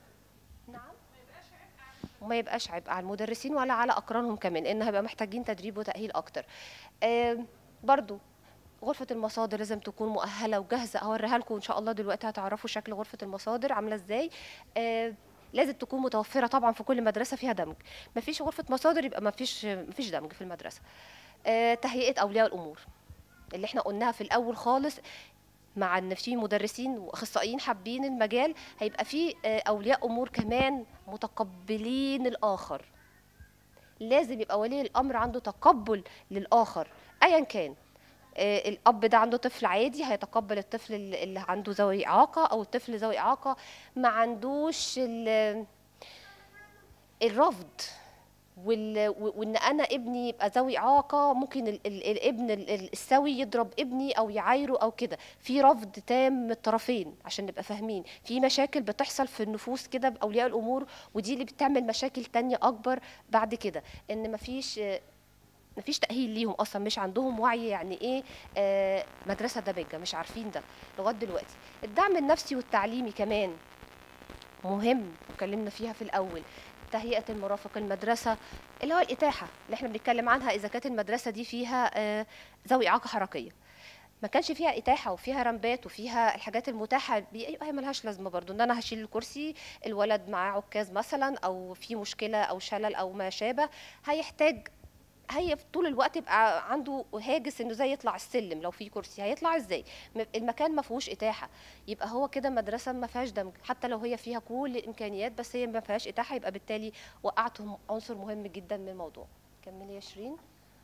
وما يبقاش عبء على المدرسين ولا على اقرانهم كمان لان هيبقى محتاجين تدريب وتاهيل اكتر آم، برضو غرفة المصادر لازم تكون مؤهلة وجاهزة هوريها لكم إن شاء الله دلوقتي هتعرفوا شكل غرفة المصادر عاملة إزاي آه لازم تكون متوفرة طبعا في كل مدرسة فيها دمج مفيش غرفة مصادر يبقى مفيش مفيش دمج في المدرسة آه تهيئة أولياء الأمور اللي احنا قلناها في الأول خالص مع ان في مدرسين واخصائيين حابين المجال هيبقى في آه، اولياء امور كمان متقبلين الاخر لازم يبقى ولي الامر عنده تقبل للاخر ايا كان آه، الاب ده عنده طفل عادي هيتقبل الطفل اللي اللي عنده ذوي اعاقه او الطفل ذوي اعاقه ما عندوش ال- الرفض وال... و- وان انا ابني يبقى ذوي اعاقه ممكن ال... ال... الابن ال- ال- السوي يضرب ابني او يعايره او كده في رفض تام من الطرفين عشان نبقى فاهمين في مشاكل بتحصل في النفوس كده باولياء الامور ودي اللي بتعمل مشاكل تانية اكبر بعد كده ان مفيش مفيش تأهيل ليهم أصلا مش عندهم وعي يعني إيه آه مدرسة دمجة مش عارفين ده لغاية دلوقتي الدعم النفسي والتعليمي كمان مهم وكلمنا فيها في الأول تهيئة المرافق المدرسة اللي هو الإتاحة اللي احنا بنتكلم عنها إذا كانت المدرسة دي فيها آه ذوي إعاقة حركية ما كانش فيها إتاحة وفيها رمبات وفيها الحاجات المتاحة بي- أيوة هي ملهاش لازمة برضو إن أنا هشيل الكرسي الولد معاه عكاز مثلا أو في مشكلة أو شلل أو ما شابه هيحتاج هي في طول الوقت يبقى عنده هاجس انه زي يطلع السلم لو في كرسي هيطلع ازاي م- المكان ما فيهوش اتاحه يبقى هو كده مدرسه ما فيهاش دمج حتى لو هي فيها كل الامكانيات بس هي ما فيهاش اتاحه يبقى بالتالي وقعتهم عنصر مهم جدا من الموضوع كملي يا شيرين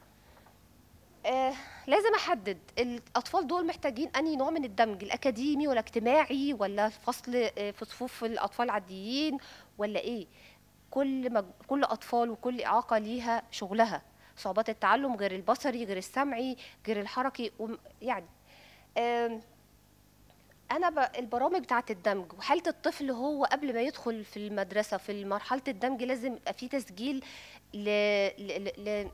آه لازم احدد الاطفال دول محتاجين انهي نوع من الدمج الاكاديمي ولا اجتماعي ولا فصل آه، في صفوف الاطفال العاديين ولا ايه كل مج... كل اطفال وكل اعاقه ليها شغلها صعوبات التعلم غير البصري غير السمعي غير الحركي وم- يعني آم، انا ب... البرامج بتاعه الدمج وحاله الطفل هو قبل ما يدخل في المدرسه في مرحله الدمج لازم يبقى في تسجيل ل... ل... ل... ل...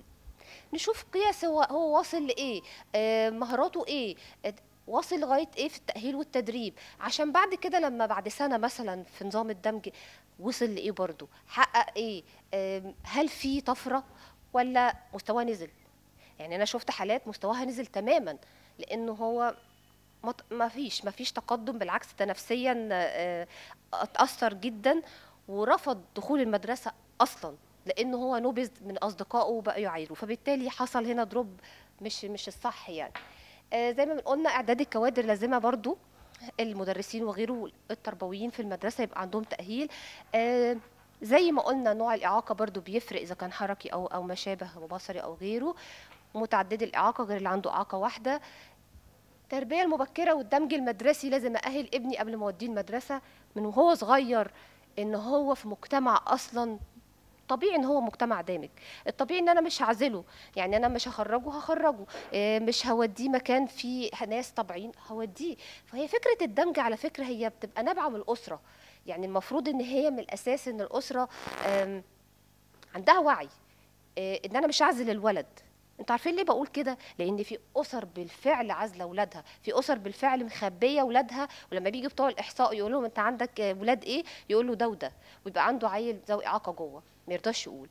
نشوف قياس هو هو واصل لايه آه، مهاراته ايه ات- واصل لغايه ايه في التاهيل والتدريب عشان بعد كده لما بعد سنه مثلا في نظام الدمج وصل لايه برضه حقق ايه آم، هل في طفره ولا مستواه نزل يعني انا شفت حالات مستواها نزل تماما لانه هو مط- ما فيش ما فيش تقدم بالعكس ده نفسيا آه، اتاثر جدا ورفض دخول المدرسه اصلا لانه هو نبذ من اصدقائه وبقى يعايروا فبالتالي حصل هنا دروب مش مش الصح يعني آه، زي ما قلنا اعداد الكوادر لازمه برضو المدرسين وغيره التربويين في المدرسه يبقى عندهم تاهيل آه، زي ما قلنا نوع الاعاقه برضو بيفرق اذا كان حركي او او ما شابه بصري او غيره متعدد الاعاقه غير اللي عنده اعاقه واحده التربيه المبكره والدمج المدرسي لازم ااهل ابني قبل ما اوديه المدرسه من وهو صغير ان هو في مجتمع اصلا طبيعي ان هو مجتمع دامج الطبيعي ان انا مش هعزله يعني انا مش هخرجه هخرجه إيه، مش هوديه مكان فيه ناس طبيعيين هوديه فهي فكره الدمج على فكره هي بتبقى نابعه من الاسره يعني المفروض ان هي من الاساس ان الاسره آم، عندها وعي إيه، ان انا مش هعزل الولد انتوا عارفين ليه بقول كده لان في اسر بالفعل عازله اولادها في اسر بالفعل مخبيه اولادها ولما بيجي بتوع الاحصاء يقول لهم انت عندك آه، ولاد ايه يقول له ده وده ويبقى عنده عيل ذوي اعاقه جوه ما يرضاش يقول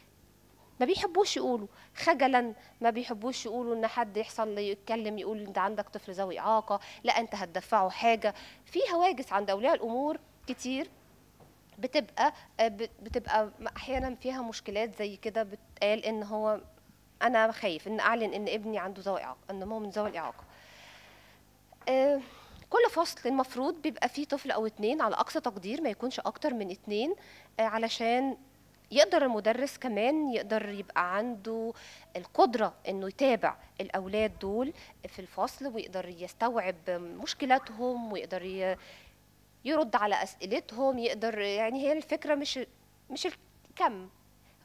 ما بيحبوش يقولوا خجلا ما بيحبوش يقولوا ان حد يحصل يتكلم يقول انت عندك طفل ذوي اعاقه لا انت هتدفعه حاجه في هواجس عند اولياء الامور كتير بتبقى آه، بت- بتبقى احيانا فيها مشكلات زي كده بتقال ان هو انا خايف ان اعلن ان ابني عنده ذوي اعاقه ان هو من ذوي الاعاقه آه، كل فصل المفروض بيبقى فيه طفل او اتنين على اقصى تقدير ما يكونش اكتر من اتنين آه، علشان يقدر المدرس كمان يقدر يبقى عنده القدرة انه يتابع الاولاد دول في الفصل ويقدر يستوعب مشكلاتهم ويقدر ي- يرد على اسئلتهم يقدر يعني هي الفكرة مش مش الكم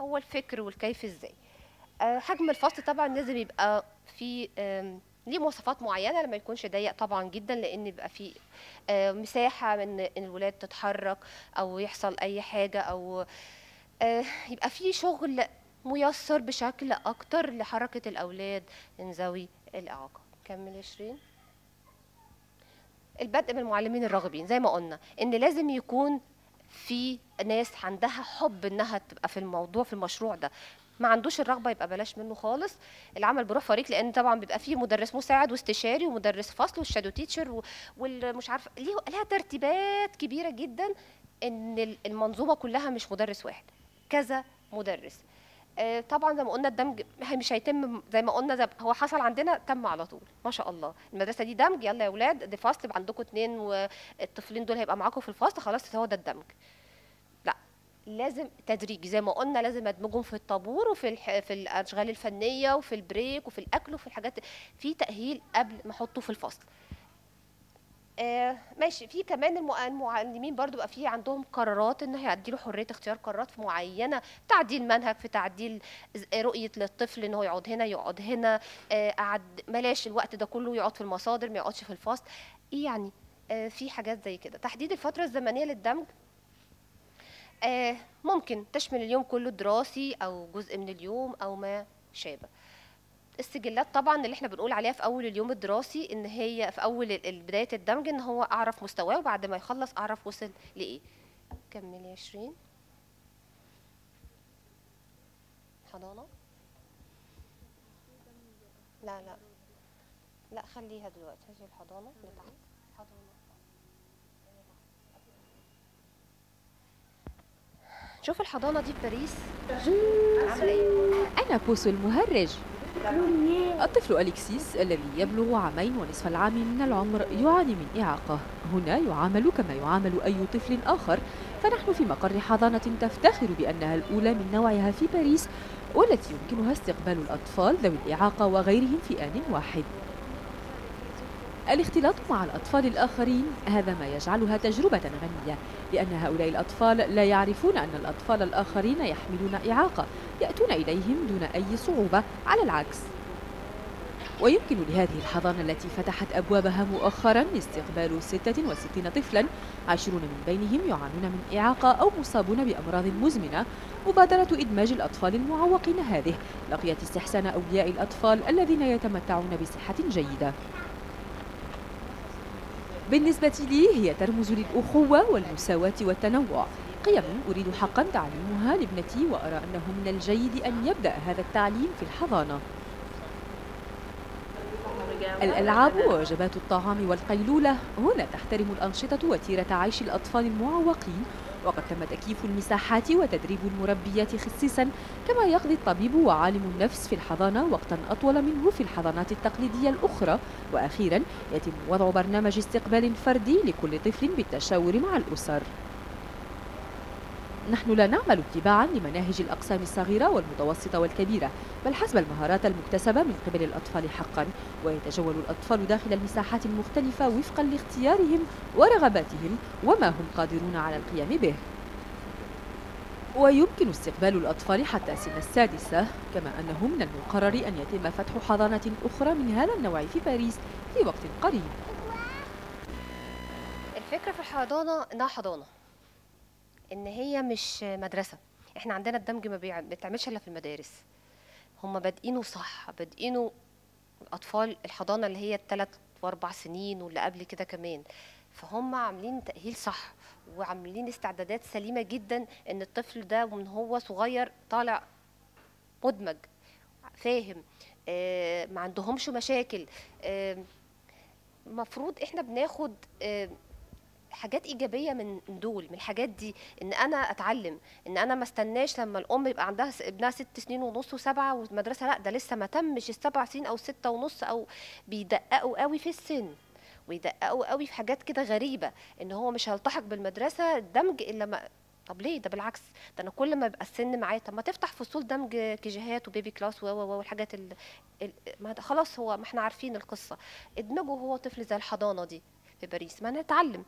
هو الفكر والكيف ازاي آه، حجم الفصل طبعا لازم يبقى في آم، ليه مواصفات معينه لما يكونش ضيق طبعا جدا لان يبقى في آه، مساحه من ان الولاد تتحرك او يحصل اي حاجه او آه، يبقى في شغل ميسر بشكل اكتر لحركه الاولاد من ذوي الاعاقه كمل يا شيرين البدء من المعلمين الراغبين زي ما قلنا ان لازم يكون في ناس عندها حب انها تبقى في الموضوع في المشروع ده ما عندوش الرغبه يبقى بلاش منه خالص العمل بروح فريق لان طبعا بيبقى فيه مدرس مساعد واستشاري ومدرس فصل والشادو تيتشر و- والمش عارفه ليه لها ترتيبات كبيره جدا ان ال- المنظومه كلها مش مدرس واحد كذا مدرس آه، طبعا زي ما قلنا الدمج هي- مش هيتم زي ما قلنا زي هو حصل عندنا تم على طول ما شاء الله المدرسه دي دمج يلا يا اولاد دي فصل يبقى عندكم اتنين والطفلين دول هيبقى معاكم في الفصل خلاص هو ده الدمج لا لازم تدريج زي ما قلنا لازم ادمجهم في الطابور وفي الح... في الاشغال الفنيه وفي البريك وفي الاكل وفي الحاجات في تاهيل قبل ما احطه في الفصل آه ماشي في كمان المع- المعلمين برضو بقى في عندهم قرارات ان هيديله حريه اختيار قرارات في معينه تعديل منهج في تعديل ز- رؤيه للطفل ان هو يقعد هنا يقعد هنا آه قعد بلاش الوقت ده كله يقعد في المصادر ما يقعدش في الفصل إيه يعني آه في حاجات زي كده تحديد الفتره الزمنيه للدمج آه ممكن تشمل اليوم كله دراسي او جزء من اليوم او ما شابه السجلات طبعا اللي احنا بنقول عليها في اول اليوم الدراسي ان هي في اول ال- ال- بدايه الدمج ان هو اعرف مستواه وبعد ما يخلص اعرف وصل لايه كملي يا شيرين حضانه لا لا لا خليها دلوقتي هذه الحضانه اللي تحت حضانه شوف الحضانه دي في باريس عامله ايه أنا بوسو المهرج الطفل أليكسيس الذي يبلغ عامين ونصف العام من العمر يعاني من إعاقة هنا يعامل كما يعامل أي طفل آخر فنحن في مقر حضانة تفتخر بأنها الأولى من نوعها في باريس والتي يمكنها استقبال الأطفال ذوي الإعاقة وغيرهم في آن واحد الاختلاط مع الأطفال الآخرين هذا ما يجعلها تجربة غنية لأن هؤلاء الأطفال لا يعرفون أن الأطفال الآخرين يحملون إعاقة يأتون إليهم دون أي صعوبة على العكس ويمكن لهذه الحضانة التي فتحت أبوابها مؤخرا استقبال 66 طفلا عشرون من بينهم يعانون من إعاقة أو مصابون بأمراض مزمنة مبادرة إدماج الأطفال المعوقين هذه لقيت استحسان أولياء الأطفال الذين يتمتعون بصحة جيدة بالنسبة لي هي ترمز للأخوة والمساواة والتنوع قيم أريد حقا تعليمها لابنتي وأرى أنه من الجيد أن يبدأ هذا التعليم في الحضانة الألعاب ووجبات الطعام والقيلولة هنا تحترم الأنشطة وتيرة عيش الأطفال المعوقين وقد تم تكييف المساحات وتدريب المربيات خصيصا كما يقضي الطبيب وعالم النفس في الحضانة وقتا أطول منه في الحضانات التقليدية الأخرى وأخيرا يتم وضع برنامج استقبال فردي لكل طفل بالتشاور مع الأسر نحن لا نعمل اتباعا لمناهج الأقسام الصغيرة والمتوسطة والكبيرة بل حسب المهارات المكتسبة من قبل الأطفال حقا ويتجول الأطفال داخل المساحات المختلفة وفقا لاختيارهم ورغباتهم وما هم قادرون على القيام به ويمكن استقبال الأطفال حتى سن السادسة كما أنه من المقرر أن يتم فتح حضانة أخرى من هذا النوع في باريس في وقت قريب الفكره في الحضانه انها حضانه ان هي مش مدرسه احنا عندنا الدمج ما بيع- بيتعملش الا في المدارس هم بادئينه صح بادئينه اطفال الحضانه اللي هي الثلاث واربع سنين واللي قبل كده كمان فهم عاملين تاهيل صح وعاملين استعدادات سليمه جدا ان الطفل ده من هو صغير طالع مدمج فاهم آه ما عندهمش مشاكل آه المفروض احنا بناخد آه حاجات ايجابيه من من دول من الحاجات دي ان انا اتعلم ان انا ما استناش لما الام يبقى عندها س- ابنها ست سنين ونص وسبعه والمدرسه لا ده لسه ما تمش السبع سنين او ستة ونص او بيدققوا قوي في السن ويدققوا قوي في حاجات كده غريبه ان هو مش هيلتحق بالمدرسه دمج الا ما طب ليه ده بالعكس ده انا كل ما يبقى السن معايا طب ما تفتح فصول دمج كيجيهات وبيبي كلاس و و و والحاجات ال... ال... ما ده خلاص هو ما احنا عارفين القصه ادمجه هو طفل زي الحضانه دي في باريس ما نتعلم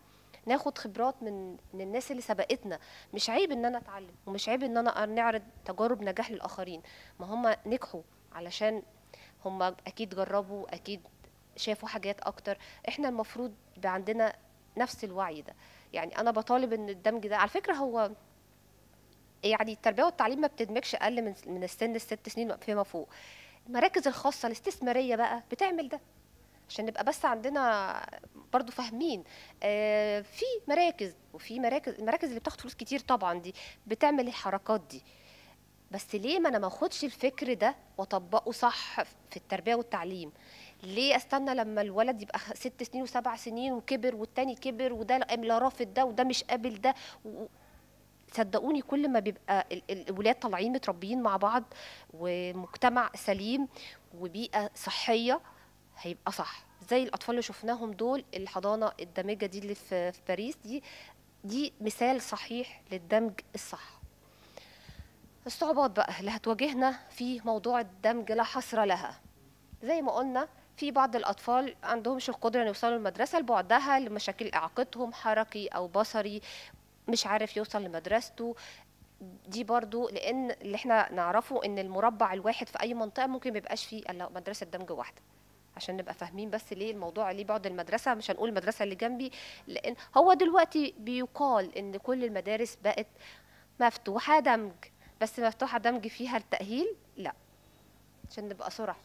ناخد خبرات من من الناس اللي سبقتنا مش عيب ان انا اتعلم ومش عيب ان انا نعرض تجارب نجاح للاخرين ما هم نجحوا علشان هم اكيد جربوا اكيد شافوا حاجات اكتر احنا المفروض يبقى عندنا نفس الوعي ده يعني انا بطالب ان الدمج ده على فكره هو يعني التربيه والتعليم ما بتدمجش اقل من من السن الست سنين فيما فوق المراكز الخاصه الاستثماريه بقى بتعمل ده عشان نبقى بس عندنا برضو فاهمين آه في مراكز وفي مراكز المراكز اللي بتاخد فلوس كتير طبعا دي بتعمل الحركات دي بس ليه ما انا ما اخدش الفكر ده واطبقه صح في التربيه والتعليم ليه استنى لما الولد يبقى خ- ست سنين وسبع سنين وكبر والتاني كبر وده لا رافض ده وده مش قابل ده و- صدقوني كل ما بيبقى ال- ال- الولاد طالعين متربيين مع بعض ومجتمع سليم وبيئه صحيه هيبقى صح زي الاطفال اللي شفناهم دول الحضانه الدامجه دي اللي في في باريس دي دي مثال صحيح للدمج الصح الصعوبات بقى اللي هتواجهنا في موضوع الدمج لا حصر لها زي ما قلنا في بعض الأطفال عندهمش القدرة إن يوصلوا المدرسة لبعدها لمشاكل إعاقتهم حركي أو بصري مش عارف يوصل لمدرسته دي برضو لأن اللي احنا نعرفه إن المربع الواحد في أي منطقة ممكن ميبقاش فيه إلا مدرسة دمج واحدة عشان نبقى فاهمين بس ليه الموضوع ليه بعد المدرسة مش هنقول المدرسة اللي جنبي لأن هو دلوقتي بيقال إن كل المدارس بقت مفتوحة دمج بس مفتوحة دمج فيها التأهيل لا عشان نبقى صراحة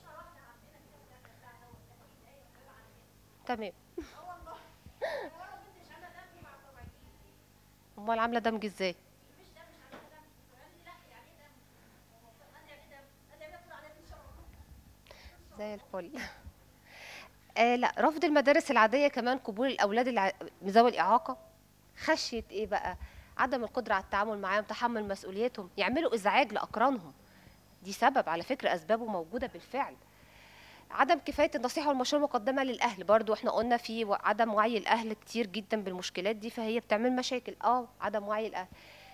تمام امال عامله دمج ازاي زي الفل آه لا رفض المدارس العاديه كمان قبول الاولاد الع... ذوي الاعاقه خشيه ايه بقى عدم القدره على التعامل معاهم تحمل مسؤوليتهم يعملوا ازعاج لاقرانهم دي سبب على فكره اسبابه موجوده بالفعل عدم كفايه النصيحه والمشوره المقدمه للاهل برضو احنا قلنا في و- عدم وعي الاهل كتير جدا بالمشكلات دي فهي بتعمل مشاكل اه عدم وعي الاهل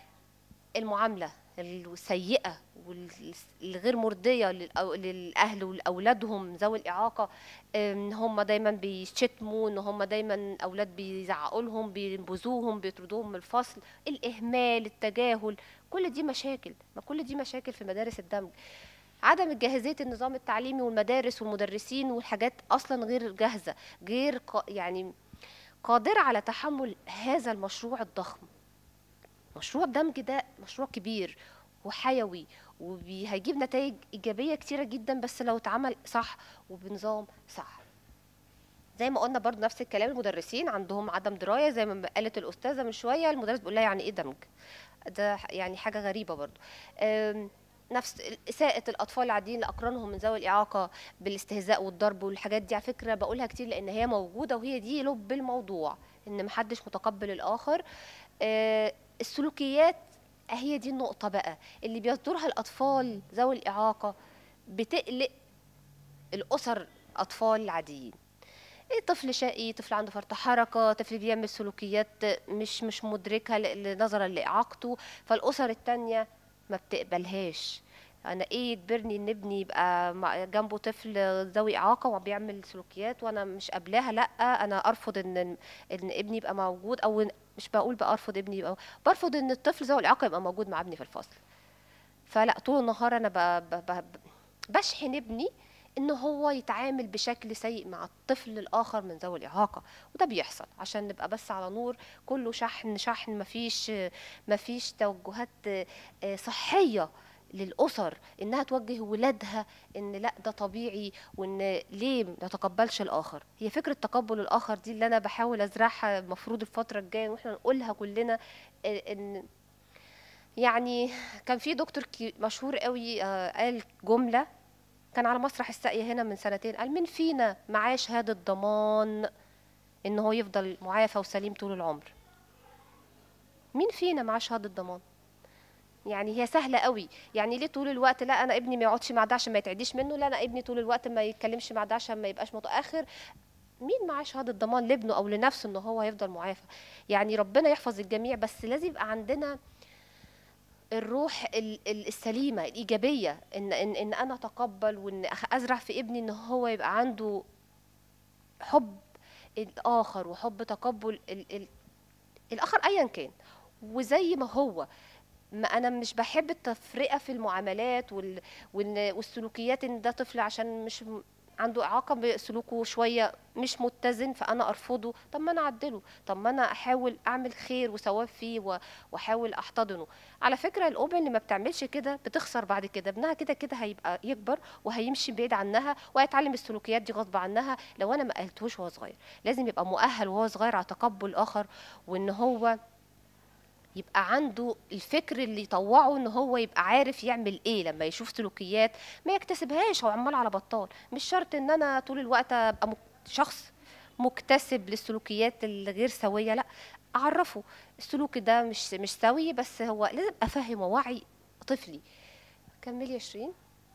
المعامله السيئه والغير مرضيه للأو- للاهل ولاولادهم ذوي الاعاقه ان هم دايما بيشتموا ان هم دايما اولاد بيزعقوا لهم بينبذوهم بيطردوهم من الفصل الاهمال التجاهل كل دي مشاكل ما كل دي مشاكل في مدارس الدمج عدم جاهزيه النظام التعليمي والمدارس والمدرسين والحاجات اصلا غير جاهزه غير قا- يعني قادره على تحمل هذا المشروع الضخم مشروع دمج ده مشروع كبير وحيوي وهيجيب نتائج ايجابيه كتيره جدا بس لو اتعمل صح وبنظام صح زي ما قلنا برضو نفس الكلام المدرسين عندهم عدم درايه زي ما قالت الاستاذه من شويه المدرس بيقول لها يعني ايه دمج ده يعني حاجه غريبه برضو أم، نفس اساءه الاطفال العاديين لاقرانهم من ذوي الاعاقه بالاستهزاء والضرب والحاجات دي على فكره بقولها كتير لان هي موجوده وهي دي لب الموضوع ان محدش متقبل الاخر آه، السلوكيات هي دي النقطه بقى اللي بيصدرها الاطفال ذوي الاعاقه بتقلق الاسر اطفال العاديين إيه طفل شقي طفل عنده فرط حركه طفل بيعمل سلوكيات مش مش مدركه ل- نظرا لاعاقته فالاسر التانية ما بتقبلهاش انا ايه يجبرني ان ابني يبقى مع- جنبه طفل ذوي اعاقه وبيعمل سلوكيات وانا مش قابلاها لا انا ارفض ان ان ابني يبقى موجود او إن- مش بقول بقى ارفض ابني يبقى برفض ان الطفل ذوي الاعاقه يبقى موجود مع ابني في الفصل فلا طول النهار انا ب... ب... ب... بشحن ابني ان هو يتعامل بشكل سيء مع الطفل الاخر من ذوي الاعاقه وده بيحصل عشان نبقى بس على نور كله شحن شحن مفيش مفيش توجهات آه، صحيه للاسر انها توجه ولادها ان لا ده طبيعي وان ليه ما نتقبلش الاخر هي فكره تقبل الاخر دي اللي انا بحاول ازرعها المفروض الفتره الجايه واحنا نقولها كلنا آه، ان يعني كان في دكتور كي- مشهور قوي آه، قال جمله كان على مسرح الساقية هنا من سنتين قال مين فينا معاه شهادة ضمان ان هو يفضل معافى وسليم طول العمر مين فينا معاه شهادة ضمان يعني هي سهلة قوي يعني ليه طول الوقت لا انا ابني ما يقعدش مع ده عشان ما يتعديش منه لا انا ابني طول الوقت ما يتكلمش مع ده عشان ما يبقاش متاخر مين معاه شهاده ضمان لابنه او لنفسه ان هو هيفضل معافى يعني ربنا يحفظ الجميع بس لازم يبقى عندنا الروح ال- ال- السليمه الايجابيه ان ان ان انا اتقبل وان أخ- ازرع في ابني ان هو يبقى عنده حب الاخر وحب تقبل ال ال الاخر ايا كان وزي ما هو ما انا مش بحب التفرقه في المعاملات وال... وال... والسلوكيات ان ده طفل عشان مش م- عنده اعاقه بسلوكه شويه مش متزن فانا ارفضه طب ما انا اعدله طب ما انا احاول اعمل خير وثواب فيه و- واحاول احتضنه على فكره الام اللي ما بتعملش كده بتخسر بعد كده ابنها كده كده هيبقى يكبر وهيمشي بعيد عنها وهيتعلم السلوكيات دي غصب عنها لو انا ما قلتهوش وهو صغير لازم يبقى مؤهل وهو صغير على تقبل الاخر وان هو يبقى عنده الفكر اللي يطوعه ان هو يبقى عارف يعمل ايه لما يشوف سلوكيات ما يكتسبهاش هو عمال على بطال مش شرط ان انا طول الوقت ابقى مك- شخص مكتسب للسلوكيات الغير سويه لا اعرفه السلوك ده مش مش سوي بس هو لازم افهم ووعي طفلي كملي يا شيرين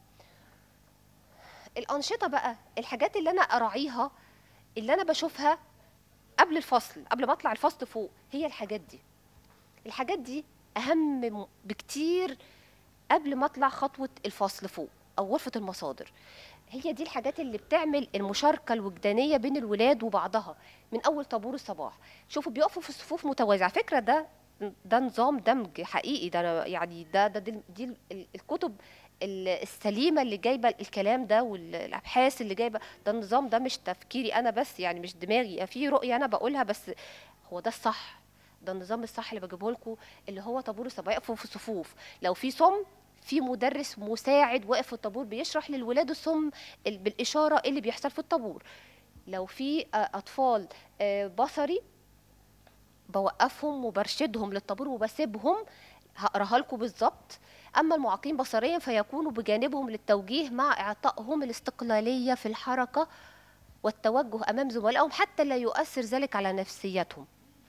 الانشطه بقى الحاجات اللي انا اراعيها اللي انا بشوفها قبل الفصل قبل ما اطلع الفصل فوق هي الحاجات دي الحاجات دي اهم م- بكتير قبل ما اطلع خطوه الفصل فوق او غرفه المصادر هي دي الحاجات اللي بتعمل المشاركه الوجدانيه بين الولاد وبعضها من اول طابور الصباح شوفوا بيقفوا في الصفوف متوازيه على فكره ده ده نظام دمج حقيقي ده أنا يعني ده ده دي, دي ال- الكتب ال- السليمه اللي جايبه الكلام ده والابحاث اللي جايبه ده النظام ده مش تفكيري انا بس يعني مش دماغي في رؤيه انا بقولها بس هو ده الصح ده النظام الصح اللي بجيبه لكم اللي هو طابور الصباح يقفوا في صفوف لو في صم في مدرس مساعد واقف في الطابور بيشرح للولاد الصم ال- بالاشاره اللي بيحصل في الطابور لو في آه، اطفال آه، بصري بوقفهم وبرشدهم للطابور وبسيبهم هقراها لكم بالظبط اما المعاقين بصريا فيكونوا بجانبهم للتوجيه مع اعطائهم الاستقلاليه في الحركه والتوجه امام زملائهم حتى لا يؤثر ذلك على نفسيتهم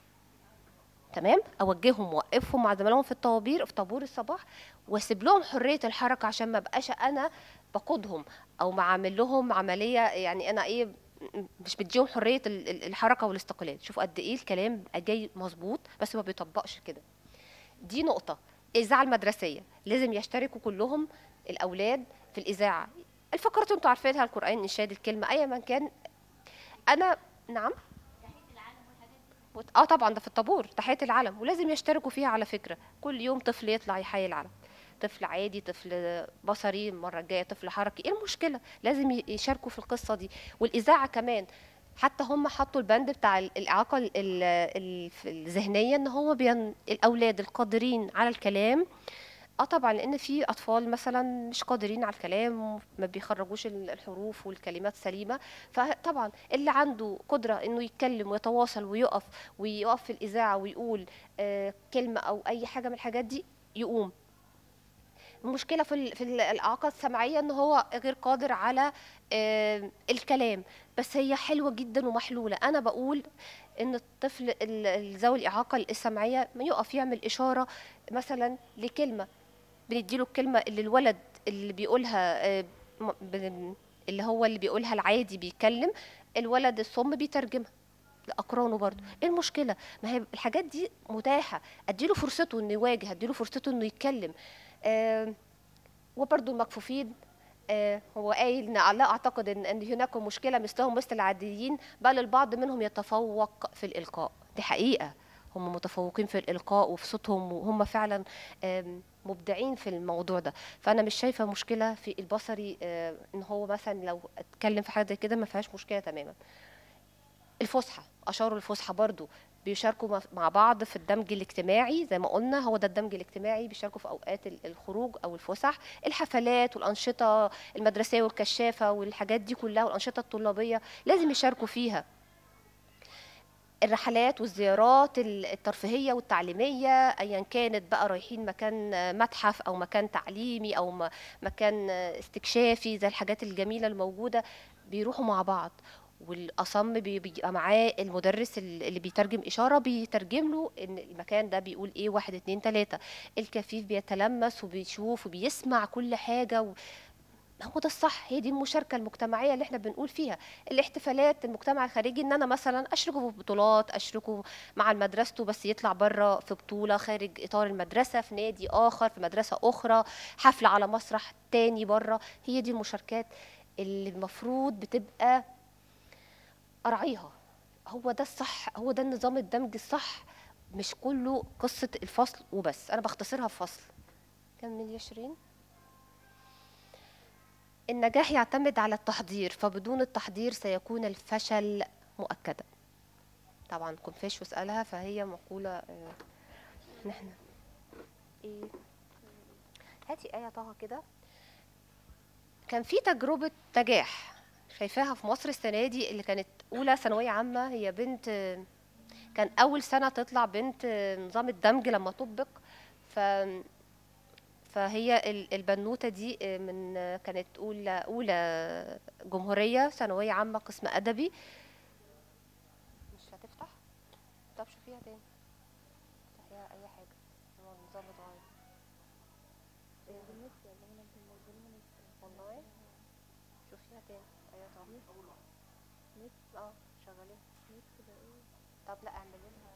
تمام اوجههم واوقفهم مع زملائهم في الطوابير في طابور الصباح واسيب لهم حريه الحركه عشان ما بقاش انا بقودهم او بعمل لهم عمليه يعني انا ايه م- مش بديهم حريه ال- ال- الحركه والاستقلال شوفوا قد ايه الكلام بقى جاي مظبوط بس ما بيطبقش كده دي نقطه الاذاعه المدرسيه لازم يشتركوا كلهم الاولاد في الاذاعه الفقرات انتوا عارفينها القران انشاد الكلمه ايا من كان انا نعم وت- اه طبعا ده في الطابور تحيه العلم ولازم يشتركوا فيها على فكره كل يوم طفل يطلع يحيي العلم طفل عادي طفل بصري المره الجايه طفل حركي ايه المشكله لازم ي- يشاركوا في القصه دي والاذاعه كمان حتى هم حطوا البند بتاع ال- الاعاقه ال- ال- ال- في الذهنيه ان هو بين الاولاد القادرين على الكلام اه طبعا لان في اطفال مثلا مش قادرين على الكلام ما بيخرجوش ال- الحروف والكلمات سليمه فطبعا اللي عنده قدره انه يتكلم ويتواصل ويقف ويقف في الاذاعه ويقول آه كلمه او اي حاجه من الحاجات دي يقوم المشكله في ال- في ال- الاعاقه السمعيه ان هو غير قادر على آه الكلام بس هي حلوه جدا ومحلوله انا بقول ان الطفل ال- ال- ذوي الاعاقه السمعيه ما يقف يعمل اشاره مثلا لكلمه بنديله الكلمه اللي الولد اللي بيقولها آه، م- ب- اللي هو اللي بيقولها العادي بيتكلم الولد الصم بيترجمها لاقرانه برضه ايه المشكله ما هي الحاجات دي متاحه اديله فرصته انه يواجه اديله فرصته انه يتكلم آه وبرضه المكفوفين آه هو قايل ان لا اعتقد ان ان هناك مشكله مثلهم مثل العاديين بل البعض منهم يتفوق في الالقاء دي حقيقه هم متفوقين في الالقاء وفي صوتهم وهم فعلا آم، مبدعين في الموضوع ده فانا مش شايفه مشكله في البصري آه، ان هو مثلا لو اتكلم في حاجه زي كده ما فيهاش مشكله تماما الفسحه اشاروا الفسحه برضو بيشاركوا مع- مع بعض في الدمج الاجتماعي زي ما قلنا هو ده الدمج الاجتماعي بيشاركوا في اوقات ال- الخروج او الفسح الحفلات والانشطه المدرسيه والكشافه والحاجات دي كلها والانشطه الطلابيه لازم يشاركوا فيها الرحلات والزيارات ال- الترفيهيه والتعليميه ايا كانت بقى رايحين مكان آه، متحف او مكان تعليمي او م- مكان آه، استكشافي زي الحاجات الجميله الموجوده بيروحوا مع بعض والاصم بي- بيبقى معاه المدرس ال- اللي بيترجم اشاره بيترجم له ان المكان ده بيقول ايه واحد اتنين تلاته الكفيف بيتلمس وبيشوف وبيسمع كل حاجه و... هو ده الصح هي دي المشاركه المجتمعيه اللي احنا بنقول فيها الاحتفالات المجتمع الخارجي ان انا مثلا اشركه في بطولات اشركه مع مدرسته بس يطلع بره في بطوله خارج اطار المدرسه في نادي اخر في مدرسه اخرى حفله على مسرح تاني بره هي دي المشاركات اللي المفروض بتبقى اراعيها هو ده الصح هو ده النظام الدمج الصح مش كله قصه الفصل وبس انا بختصرها في فصل كمل يا شيرين النجاح يعتمد على التحضير فبدون التحضير سيكون الفشل مؤكدا طبعا كونفوشيوس قالها فهي مقولة آه، نحن ايه هاتي آية طه كده كان في تجربة نجاح شايفاها في مصر السنة دي اللي كانت أولى ثانوية عامة هي بنت آه، كان أول سنة تطلع بنت آه، نظام الدمج لما طبق ف فهي ال- البنوتة دي آه، من آه، كانت أولى أولى جمهورية ثانوية عامة قسم أدبي مش هتفتح؟ طب شوفيها تاني افتحيها أي حاجة هو النظام اتغير والله شوفيها تاني أيوة طبعا اه شغالين طب لا اعملي لها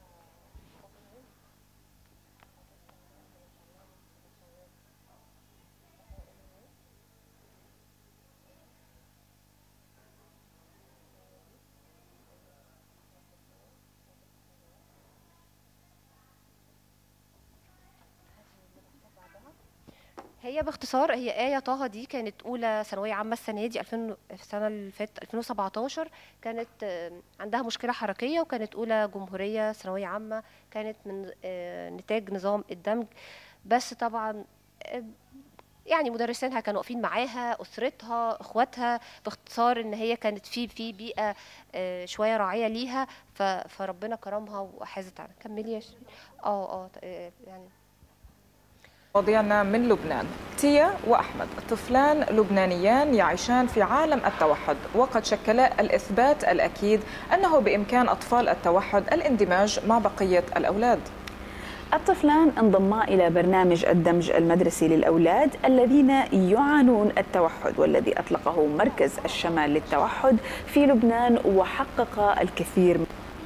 هي باختصار هي آية طه دي كانت أولى ثانوية عامة السنة دي 2000 السنة اللي فاتت 2017 كانت آه، عندها مشكلة حركية وكانت أولى جمهورية ثانوية عامة كانت من آه، نتاج نظام الدمج بس طبعا آه، يعني مدرسينها كانوا واقفين معاها أسرتها إخواتها باختصار إن هي كانت في في بيئة آه، شوية راعية ليها ف- فربنا كرمها وحازت على كملي يا شيرين. اه اه آه، يعني مواضيعنا من لبنان تيا وأحمد طفلان لبنانيان يعيشان في عالم التوحد وقد شكلا الإثبات الأكيد أنه بإمكان أطفال التوحد الاندماج مع بقية الأولاد الطفلان انضما إلى برنامج الدمج المدرسي للأولاد الذين يعانون التوحد والذي أطلقه مركز الشمال للتوحد في لبنان وحقق الكثير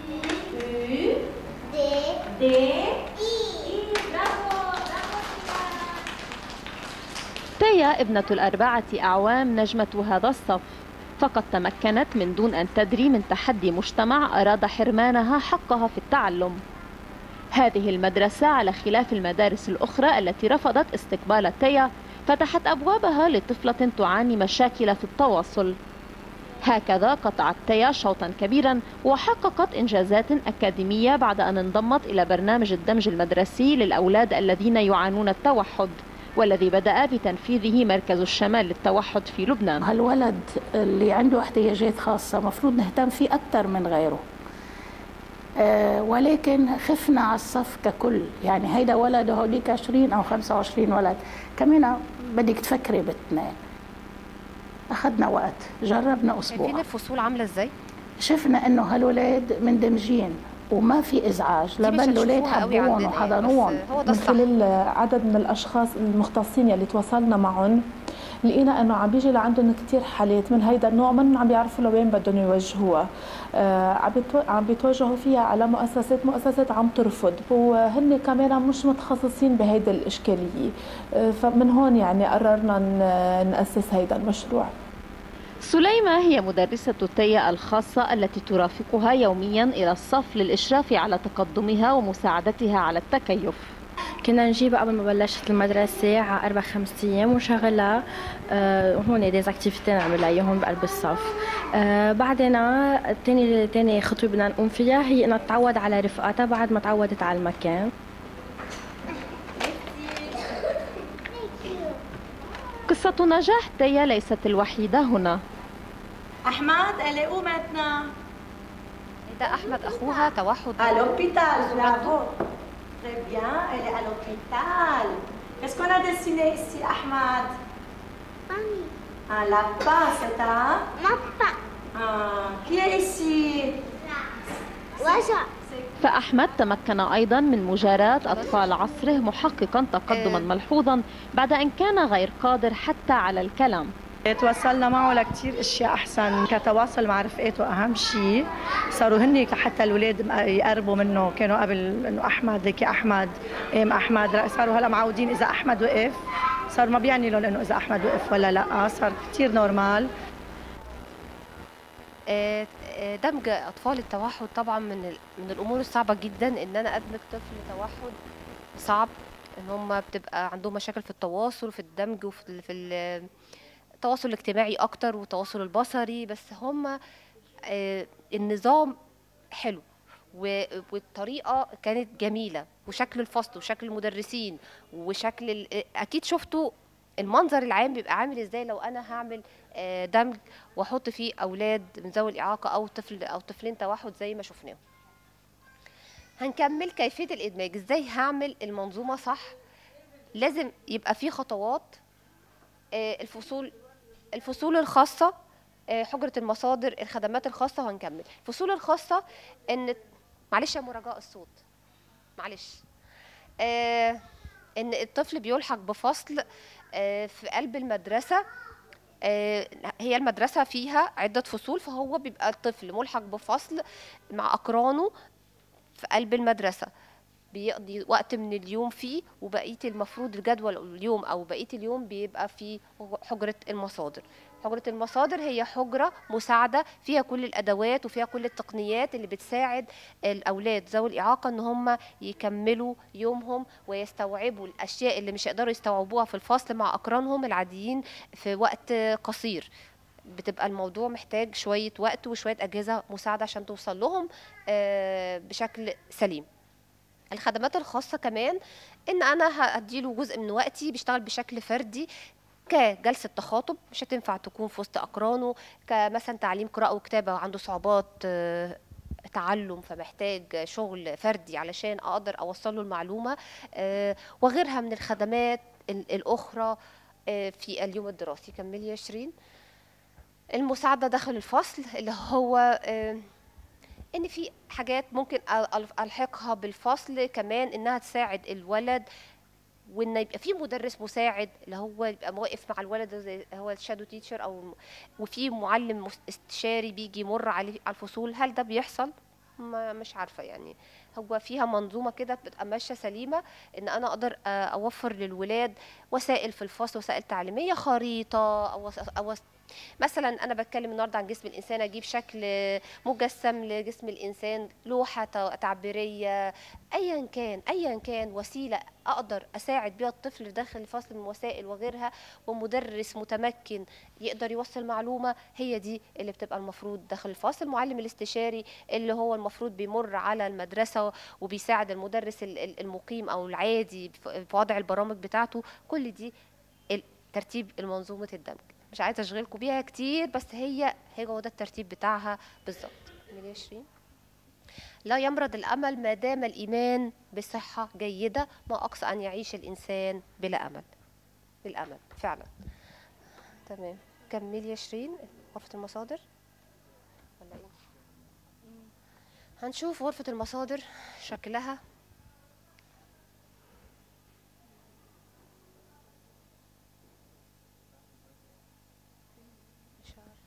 تيا ابنة الأربعة أعوام نجمة هذا الصف فقد تمكنت من دون أن تدري من تحدي مجتمع أراد حرمانها حقها في التعلم هذه المدرسة على خلاف المدارس الأخرى التي رفضت استقبال تيا فتحت أبوابها لطفلة تعاني مشاكل في التواصل هكذا قطعت تيا شوطا كبيرا وحققت إنجازات أكاديمية بعد أن انضمت إلى برنامج الدمج المدرسي للأولاد الذين يعانون التوحد والذي بدأ بتنفيذه مركز الشمال للتوحد في لبنان هالولد اللي عنده احتياجات خاصة مفروض نهتم فيه أكثر من غيره آه ولكن خفنا على الصف ككل يعني هيدا ولد وهوليك 20 أو 25 ولد كمان بدك تفكري باثنين أخذنا وقت جربنا أسبوع شايفين الفصول عاملة ازاي؟ شفنا انه هالولاد مندمجين وما في ازعاج دي مش لبل الولاد هتشوفوها قوي حبوهم عندنا يعني، وحضنوهم بس هو ده من الصح خلال عدد من الاشخاص المختصين يلي تواصلنا معهم لقينا انه عم بيجي لعندهم كثير حالات من هيدا النوع من عم بيعرفوا لوين بدهم يوجهوها آه عم بيتو- عم بيتوجهوا فيها على مؤسسات مؤسسات عم ترفض وهن كمان مش متخصصين بهيدا الاشكاليه آه فمن هون يعني قررنا ن- ناسس هيدا المشروع سليمة هي مدرسة تيا الخاصة التي ترافقها يوميا إلى الصف للإشراف على تقدمها ومساعدتها على التكيف كنا نجيبها قبل ما بلشت المدرسة على أربع خمس أيام ونشغلها آه هون ديز أكتيفيتي نعملها إياهم بقلب الصف آه بعدين تاني تاني خطوة بدنا نقوم فيها هي إنها تتعود على رفقاتها بعد ما تعودت على المكان قصة نجاح تيا ليست الوحيدة هنا Ahmad, elle est où maintenant ده أحمد أخوها توحد À l'hôpital, bravo. Très bien, elle est à l'hôpital. Qu'est-ce qu'on a dessiné ici, Ahmad Un lapin, c'est un Lapin. Ah, qui est ici فأحمد تمكن أيضا من مجاراة أطفال عصره محققا تقدما ملحوظا بعد أن كان غير قادر حتى على الكلام تواصلنا معه لكثير اشياء احسن كتواصل مع رفقاته اهم شيء صاروا هن حتى الاولاد يقربوا منه كانوا قبل انه احمد ليكي احمد ام احمد صاروا هلا معودين اذا احمد وقف صار ما بيعني لهم انه اذا احمد وقف ولا لا صار كثير نورمال آه، آه، دمج اطفال التوحد طبعا من ال- من الامور الصعبه جدا ان انا ادمج طفل توحد صعب ان هم بتبقى عندهم مشاكل في التواصل في الدمج وفي ال- في ال- التواصل الاجتماعي اكتر والتواصل البصري بس هم آه، النظام حلو و- والطريقه كانت جميله وشكل الفصل وشكل المدرسين وشكل ال- اكيد شفتوا المنظر العام بيبقى عامل ازاي لو انا هعمل آه، دمج واحط فيه اولاد من ذوي الاعاقه او طفل او طفلين توحد زي ما شفناهم هنكمل كيفيه الادماج ازاي هعمل المنظومه صح لازم يبقى في خطوات آه، الفصول الفصول الخاصه آه، حجره المصادر الخدمات الخاصه وهنكمل الفصول الخاصه ان معلش يا مراجعه الصوت معلش آه، ان الطفل بيلحق بفصل آه، في قلب المدرسه آه، هي المدرسة فيها عدة فصول فهو بيبقى الطفل ملحق بفصل مع أقرانه في قلب المدرسة بيقضي وقت من اليوم فيه وبقية المفروض الجدول اليوم أو بقية اليوم بيبقى في حجرة المصادر حجرة المصادر هي حجرة مساعدة فيها كل الأدوات وفيها كل التقنيات اللي بتساعد الأولاد ذوي الإعاقة إن هم يكملوا يومهم ويستوعبوا الأشياء اللي مش يقدروا يستوعبوها في الفصل مع أقرانهم العاديين في وقت قصير بتبقى الموضوع محتاج شوية وقت وشوية أجهزة مساعدة عشان توصل لهم آه، بشكل سليم الخدمات الخاصة كمان إن أنا هديله جزء من وقتي بيشتغل بشكل فردي كجلسة تخاطب مش هتنفع تكون في وسط أقرانه كمثلا تعليم قراءة وكتابة وعنده صعوبات آه، تعلم فمحتاج شغل فردي علشان أقدر أوصل له المعلومة آه، وغيرها من الخدمات ال- الأخرى آه، في اليوم الدراسي كملي يا شيرين المساعدة داخل الفصل اللي هو آه، ان في حاجات ممكن أل- أل- الحقها بالفصل كمان انها تساعد الولد وان يبقى في مدرس مساعد اللي هو يبقى واقف مع الولد زي هو الشادو تيتشر او الم- وفي معلم مس- استشاري بيجي يمر عليه على الفصول هل ده بيحصل ما مش عارفه يعني هو فيها منظومه كده بتبقى ماشيه سليمه ان انا اقدر آه، اوفر للولاد وسائل في الفصل وسائل تعليميه خريطه او او مثلا انا بتكلم النهارده عن جسم الانسان اجيب شكل مجسم لجسم الانسان لوحه ت- تعبيريه ايا كان ايا كان وسيله اقدر اساعد بيها الطفل داخل الفصل من وسائل وغيرها ومدرس متمكن يقدر يوصل معلومه هي دي اللي بتبقى المفروض داخل الفصل المعلم الاستشاري اللي هو المفروض بيمر على المدرسه وبيساعد المدرس ال- ال- المقيم او العادي في في وضع البرامج بتاعته كل دي ال- ترتيب المنظومه الدمج مش عايزه اشغلكم بيها كتير بس هي هو ده الترتيب بتاعها بالظبط من 20 لا يمرض الامل ما دام الايمان بصحه جيده ما اقصى ان يعيش الانسان بلا امل بالامل فعلا تمام كملي يا شيرين غرفه المصادر ولا ايه هنشوف غرفه المصادر شكلها مش عارفة.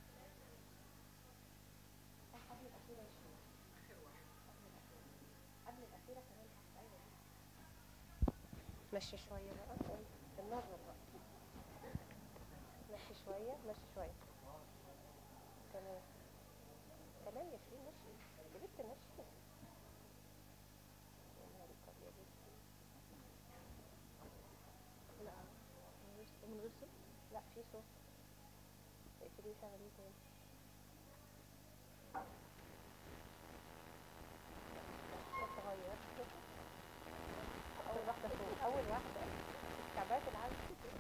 مشي شوية بقى النظر بقى مشي شوية مشي شوية تمام تمام يا شيرين مشي يا بنت مشي يا نهار أبيض يا بنت. لا من غير صوت- من غير صوت لا في صوت اقفليه وشغليه تاني صوت صغير أول واحدة فوق أول واحدة تعبات العالم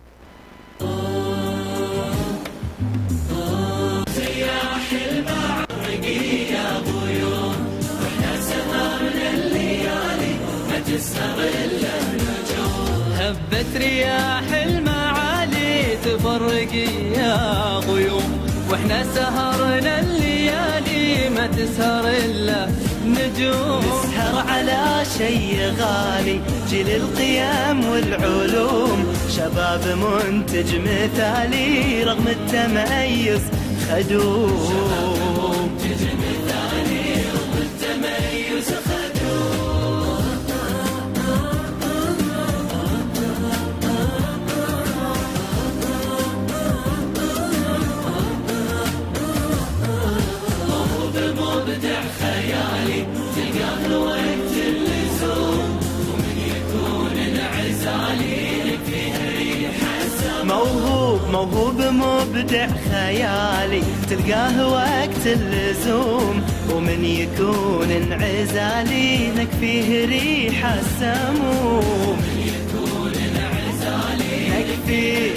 رياح المعرقية غيوم واحنا سهرنا الليالي ما تستغل النجوم هبت رياح المعالي تفرق يا غيوم واحنا سهرنا الليالي ما تسهر الا نجوم نسهر على شي غالي جيل القيم والعلوم شباب منتج مثالي رغم التميز خدوم منتج مثالي رغم التميز خدوم موهوب مبدع خيالي تلقاه وقت اللزوم ومن يكون انعزالي نكفيه ريح السموم نكفيه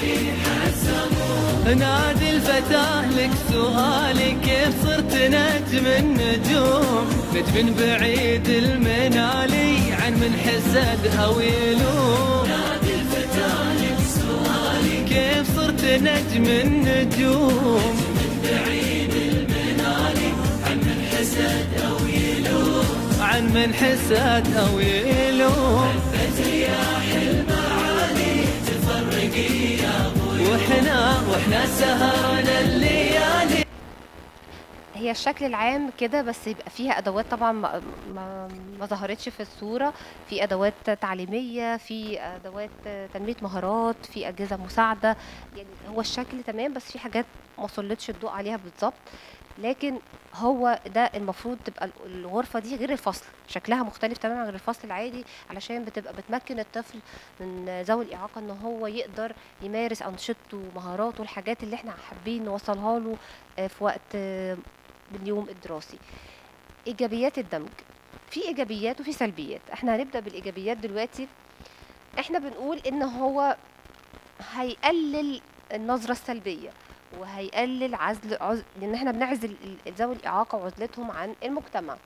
نادي الفتاة لك سؤالي كيف صرت نجم النجوم نجم بعيد المنالي عن من حسد أو يلوم نادي الفتاة لك سؤالي كيف صرت نجم النجوم بعيد المنالي عن من حسد أو يلوم عن من حسد أو يلوم يا حلم عالي تفرقي يا ابوي واحنا واحنا سهرنا الليالي هي الشكل العام كده بس يبقى فيها ادوات طبعا ما, ما, ما ظهرتش في الصوره في ادوات تعليميه في ادوات تنميه مهارات في اجهزه مساعده يعني هو الشكل تمام بس في حاجات ما سلطش الضوء عليها بالظبط لكن هو ده المفروض تبقى ال- الغرفه دي غير الفصل شكلها مختلف تماما غير الفصل العادي علشان بتبقى بتمكن الطفل من ذوي الاعاقه ان هو يقدر يمارس انشطته ومهاراته والحاجات اللي احنا حابين نوصلها له آه، في وقت آه، اليوم الدراسي ايجابيات الدمج في ايجابيات وفي سلبيات احنا هنبدا بالايجابيات دلوقتي احنا بنقول ان هو هيقلل النظره السلبيه وهيقلل عزل عز... لان احنا بنعزل ال- ذوي الاعاقه وعزلتهم عن المجتمع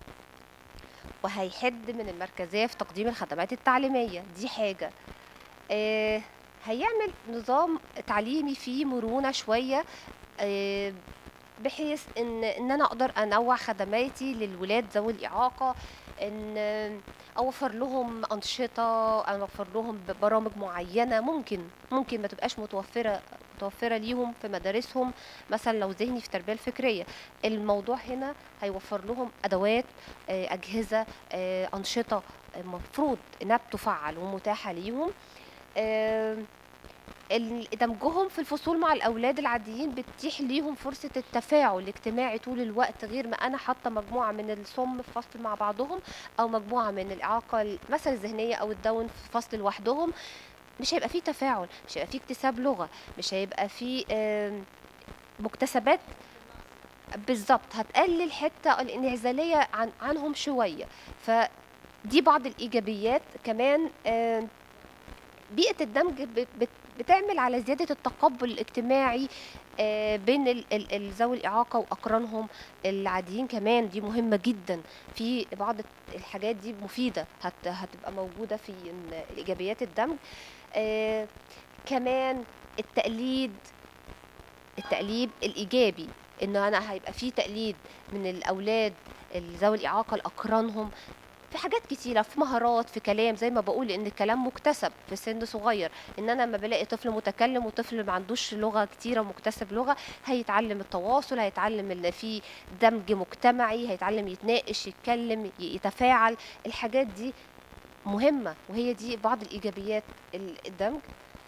وهيحد من المركزيه في تقديم الخدمات التعليميه دي حاجه آه هيعمل نظام تعليمي فيه مرونه شويه آه بحيث ان ان انا اقدر انوع خدماتي للولاد ذوي الاعاقه ان اوفر لهم انشطه اوفر لهم برامج معينه ممكن ممكن ما تبقاش متوفره متوفره ليهم في مدارسهم مثلا لو ذهني في التربيه الفكريه الموضوع هنا هيوفر لهم ادوات آه، اجهزه آه، انشطه المفروض انها بتفعل ومتاحه ليهم آه، ال- دمجهم في الفصول مع الاولاد العاديين بتتيح ليهم فرصه التفاعل الاجتماعي طول الوقت غير ما انا حاطه مجموعه من الصم في فصل مع بعضهم او مجموعه من الاعاقه ال- مثلا الذهنيه او الداون في فصل لوحدهم مش هيبقى فيه تفاعل مش هيبقى فيه اكتساب لغه مش هيبقى فيه آم، مكتسبات بالظبط هتقلل حته الانعزاليه عن عنهم شويه فدي بعض الايجابيات كمان آم، بيئه الدمج بت- بت- بتعمل على زياده التقبل الاجتماعي آه، بين ال- ال- ال- ذوي الاعاقه واقرانهم العاديين كمان دي مهمه جدا في بعض الحاجات دي مفيده هت- هتبقى موجوده في إن- ايجابيات الدمج آه، كمان التقليد التقليد الايجابي ان انا هيبقى في تقليد من الاولاد ذوي الاعاقه لاقرانهم في حاجات كتيرة في مهارات في كلام زي ما بقول ان الكلام مكتسب في سن صغير ان انا لما بلاقي طفل متكلم وطفل ما عندوش لغة كتيرة ومكتسب لغة هيتعلم التواصل هيتعلم ان في دمج مجتمعي هيتعلم يتناقش يتكلم ي- يتفاعل الحاجات دي مهمة وهي دي بعض الايجابيات ال- الدمج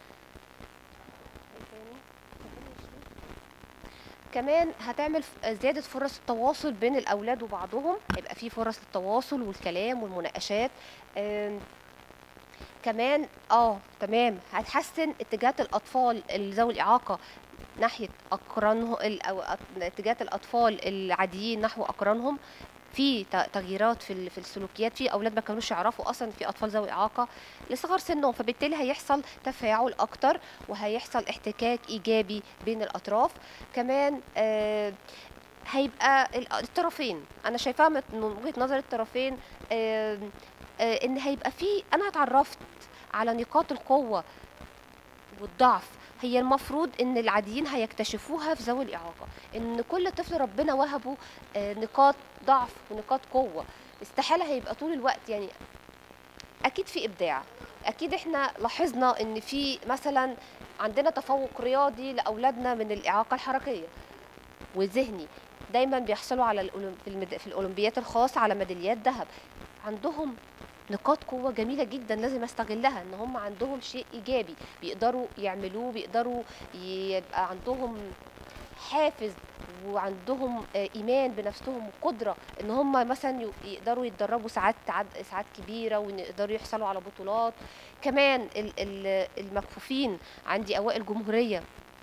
كمان هتعمل ف- زيادة فرص التواصل بين الأولاد وبعضهم هيبقى في فرص للتواصل والكلام والمناقشات آم، كمان اه تمام هتحسن اتجاهات الأطفال ال- ذوي الإعاقة ناحية أقرانهم ال- أو أط- اتجاهات الأطفال العاديين نحو أقرانهم في ت- تغييرات في ال- في السلوكيات في اولاد ما كانوش يعرفوا اصلا إن في اطفال ذوي اعاقه لصغر سنهم فبالتالي هيحصل تفاعل اكتر وهيحصل احتكاك ايجابي بين الاطراف كمان آه هيبقى ال- الطرفين انا شايفاها من من وجهه نظر الطرفين آه آه ان هيبقى في انا اتعرفت على نقاط القوه والضعف هي المفروض ان العاديين هيكتشفوها في ذوي الاعاقه ان كل طفل ربنا وهبه آه، نقاط ضعف ونقاط قوه استحاله هيبقى طول الوقت يعني اكيد في ابداع اكيد احنا لاحظنا ان في مثلا عندنا تفوق رياضي لاولادنا من الاعاقه الحركيه والذهني دايما بيحصلوا على الأولم- في المد- في الاولمبيات الخاصه على ميداليات ذهب عندهم نقاط قوة جميلة جدا لازم استغلها ان هم عندهم شيء ايجابي بيقدروا يعملوه بيقدروا يبقى عندهم حافز وعندهم آه، ايمان بنفسهم وقدره ان هم مثلا ي- يقدروا يتدربوا ساعات عد ساعات كبيره ويقدروا يحصلوا على بطولات كمان ال- ال- المكفوفين عندي اوائل جمهوريه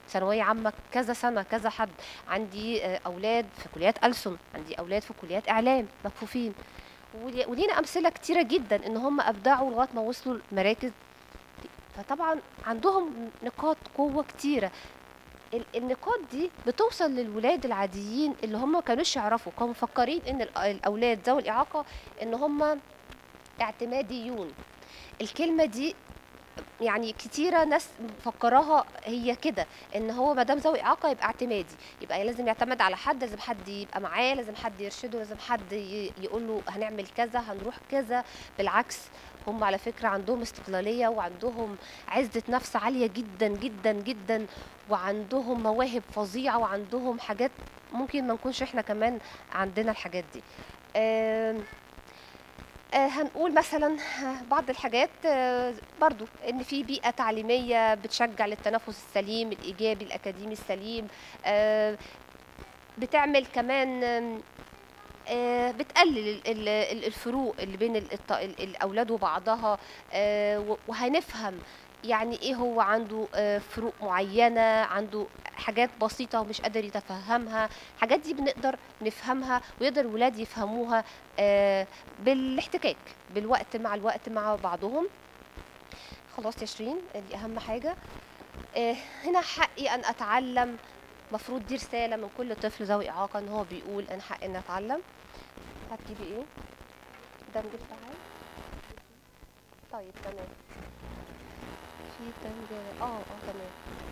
ثانويه عامه كذا سنه كذا حد عندي آه، اولاد في كليات ألسن عندي اولاد في كليات اعلام مكفوفين ولي- ولينا امثله كتيره جدا ان هم ابدعوا لغايه ما وصلوا المراكز فطبعا عندهم نقاط قوه كتيره ال- النقاط دي بتوصل للولاد العاديين اللي هم ما كانوش يعرفوا كانوا مفكرين ان الأ- الاولاد ذوي الاعاقه ان هم اعتماديون الكلمه دي يعني كتيرة ناس مفكراها هي كده ان هو ما دام ذوي اعاقه يبقى اعتمادي يبقى لازم يعتمد على حد لازم حد يبقى معاه لازم حد يرشده لازم حد ي- يقول له هنعمل كذا هنروح كذا بالعكس هم على فكرة عندهم استقلالية وعندهم عزة نفس عالية جدا جدا جدا وعندهم مواهب فظيعة وعندهم حاجات ممكن ما نكونش احنا كمان عندنا الحاجات دي آم، آه، هنقول مثلا بعض الحاجات آه، برضو ان في بيئه تعليميه بتشجع للتنفس السليم الايجابي الاكاديمي السليم آه، بتعمل كمان آم، آه، بتقلل ال- ال- ال- الفروق اللي بين ال- الط- ال- الاولاد وبعضها آه، و- وهنفهم يعني ايه هو عنده آه، فروق معينه عنده حاجات بسيطه ومش قادر يتفهمها الحاجات دي بنقدر نفهمها ويقدر الولاد يفهموها آه، بالاحتكاك بالوقت مع الوقت مع بعضهم خلاص يا شيرين دي اهم حاجه آه، هنا حقي ان اتعلم مفروض دي رساله من كل طفل ذوي اعاقه ان هو بيقول انا حقي ان اتعلم هتجيبي ايه ده نجيب تعال طيب تمام في تنجرة اه اه تمام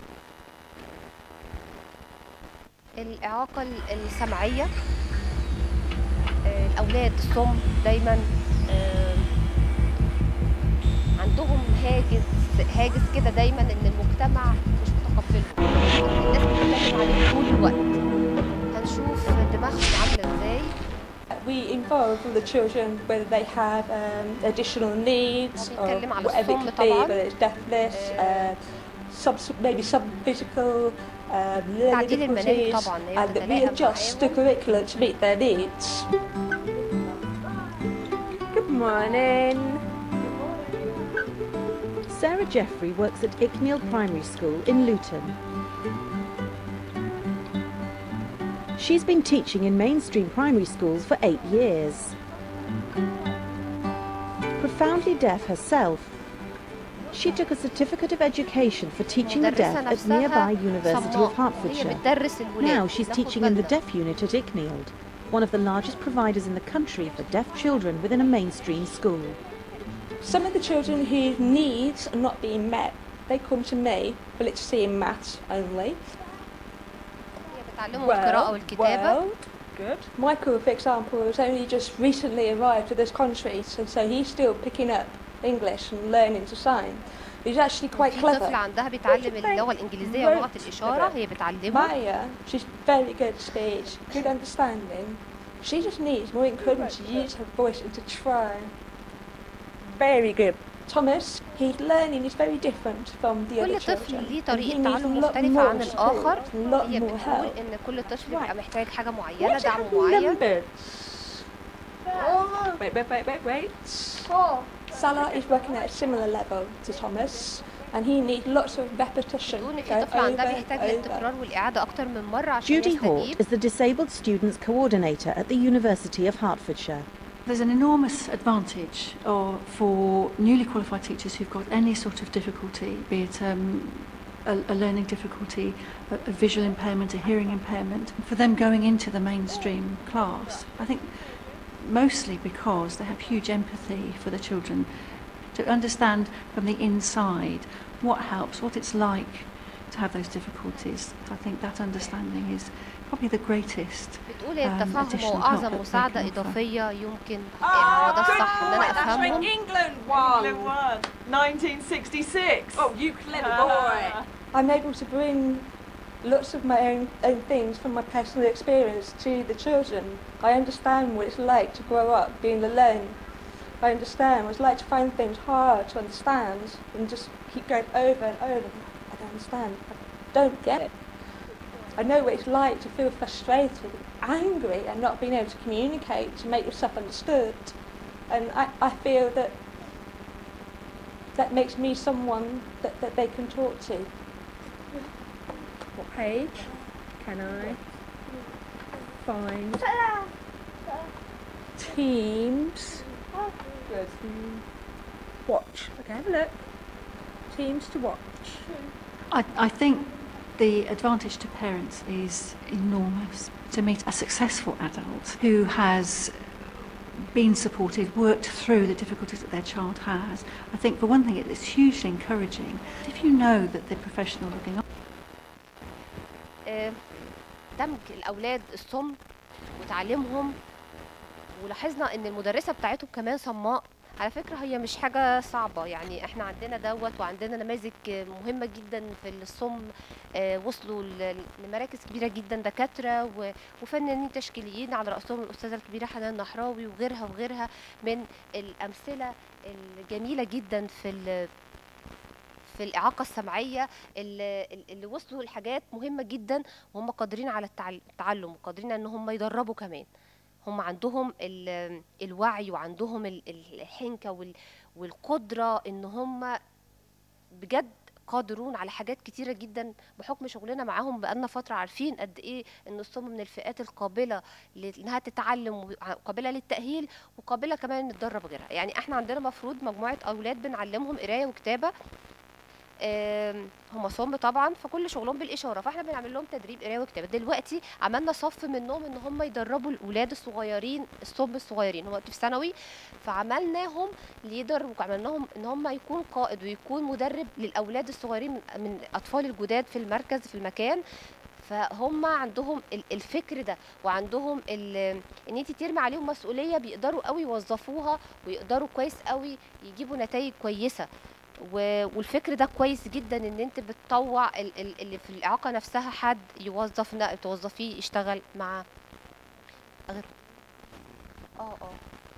الإعاقة ال- السمعية آه، الأولاد الصم دايما آه، عندهم هاجس هاجس كده دايما إن المجتمع مش متقبلهم الناس بتتكلم عليهم طول الوقت هنشوف دماغهم عاملة ازاي We involve all the children whether they have um, additional needs or بنتكلم على whatever it الصم could be, طبعاً. whether it's deafness, uh, some, maybe some physical um, learning تعديل المناهج difficulties, طبعاً، هي and that we تتلائم adjust the curriculum to meet their needs. Good morning. Sarah Jeffrey works at Icknield Primary School in Luton. She's been teaching in mainstream primary schools for eight years. Profoundly deaf herself, she took a certificate of education for teaching the deaf مدرسة at نفسها nearby University of صماء. هي Hertfordshire. بتدرس الولاد Now she's بتاخد teaching in the بالها. deaf unit at Icknield, one of the largest providers in the country for deaf children within a mainstream school. Some of the children whose needs are not being met, they come to me for literacy and maths only. بتعلمهم القراءة والكتابة well, good. Michael, for example, has only just recently arrived to this country, so, so he's still picking up English and learning to sign. He's actually quite في clever. طفل عندها بيتعلم اللغة الإنجليزية ولغة الإشارة هي بتعلمه Maya, she's very good at speech, good understanding. She just needs more encouragement to use her voice and to try. Very good. Thomas, his learning is very different from the كل other طفل children. ليه and he طريقة needs تعلم a lot مختلفة more عن support, الآخر a lot هي more بتقول help. إن كل طفل بيبقى محتاج حاجة معينة What دعم about معين numbers? Wait, wait, wait, wait, wait. Salah is working at a similar level to Thomas, and he needs lots of repetition. بتقول إن في Go طفل عندها over, بيحتاج over. للتكرار والإعادة أكتر من مرة عشان Judy Hort يستجيب is the Disabled Students Coordinator at the University of Hertfordshire. There's an enormous advantage or for newly qualified teachers who've got any sort of difficulty, be it um, a, a learning difficulty, a, a visual impairment, a hearing impairment, for them going into the mainstream class. I think mostly because they have huge empathy for the children to understand from the inside what helps, what it's like to have those difficulties. I think that understanding is probably the greatest بتقول um, التفاهم additional هو help أعظم that they مساعدة can offer. إضافية يمكن هو ده الصح إن أنا أفهمهم England won. England won. 1966. Oh, you clever boy. I'm able to bring lots of my own, own things from my personal experience to the children. I understand what it's like to grow up being alone. I understand what it's like to find things hard to understand and just keep going over and over. I don't understand. I don't get it. I know what it's like to feel frustrated, angry, and not being able to communicate, to make yourself understood. And I, I feel that that makes me someone that, that they can talk to. page can I find teams Good. to watch? Okay, have a look. Teams to watch. I, I think the advantage to parents is enormous to meet a successful adult who has been supported, worked through the difficulties that their child has. I think, for one thing, it's hugely encouraging. If you know that the professional looking آه، دمج الاولاد الصم وتعليمهم ولاحظنا ان المدرسه بتاعتهم كمان صماء على فكره هي مش حاجه صعبه يعني احنا عندنا دوت وعندنا نماذج مهمه جدا في الصم آه، وصلوا ل- لمراكز كبيره جدا دكاتره و- وفنانين تشكيليين على راسهم الاستاذه الكبيره حنان نحراوي وغيرها وغيرها من الامثله الجميله جدا في ال- في الإعاقة السمعية اللي, اللي وصلوا لحاجات مهمة جدا وهم قادرين على التعل- التعلم وقادرين ان هم يدربوا كمان هم عندهم ال- الوعي وعندهم ال- ال- الحنكة وال- والقدرة ان هم بجد قادرون على حاجات كتيرة جدا بحكم شغلنا معاهم بقالنا فترة عارفين قد ايه ان الصم من الفئات القابلة لانها تتعلم وقابلة للتأهيل وقابلة كمان ان تدرب غيرها يعني احنا عندنا مفروض مجموعة اولاد بنعلمهم قراية وكتابة آم، هم صم طبعا فكل شغلهم بالاشاره فاحنا بنعمل لهم تدريب قرايه وكتابه دلوقتي عملنا صف منهم ان هم يدربوا الاولاد الصغيرين الصم الصغيرين هم دلوقتي في ثانوي فعملناهم ليدر وعملناهم ان هم يكون قائد ويكون مدرب للاولاد الصغيرين من, من الاطفال الجداد في المركز في المكان فهم عندهم ال- الفكر ده وعندهم ال- ان انت ترمي عليهم مسؤوليه بيقدروا قوي يوظفوها ويقدروا كويس قوي يجيبوا نتائج كويسه و- والفكر ده كويس جدا ان انت بتطوع ال- ال- اللي في الاعاقه نفسها حد يوظف ن- توظفيه يشتغل مع غير اه اه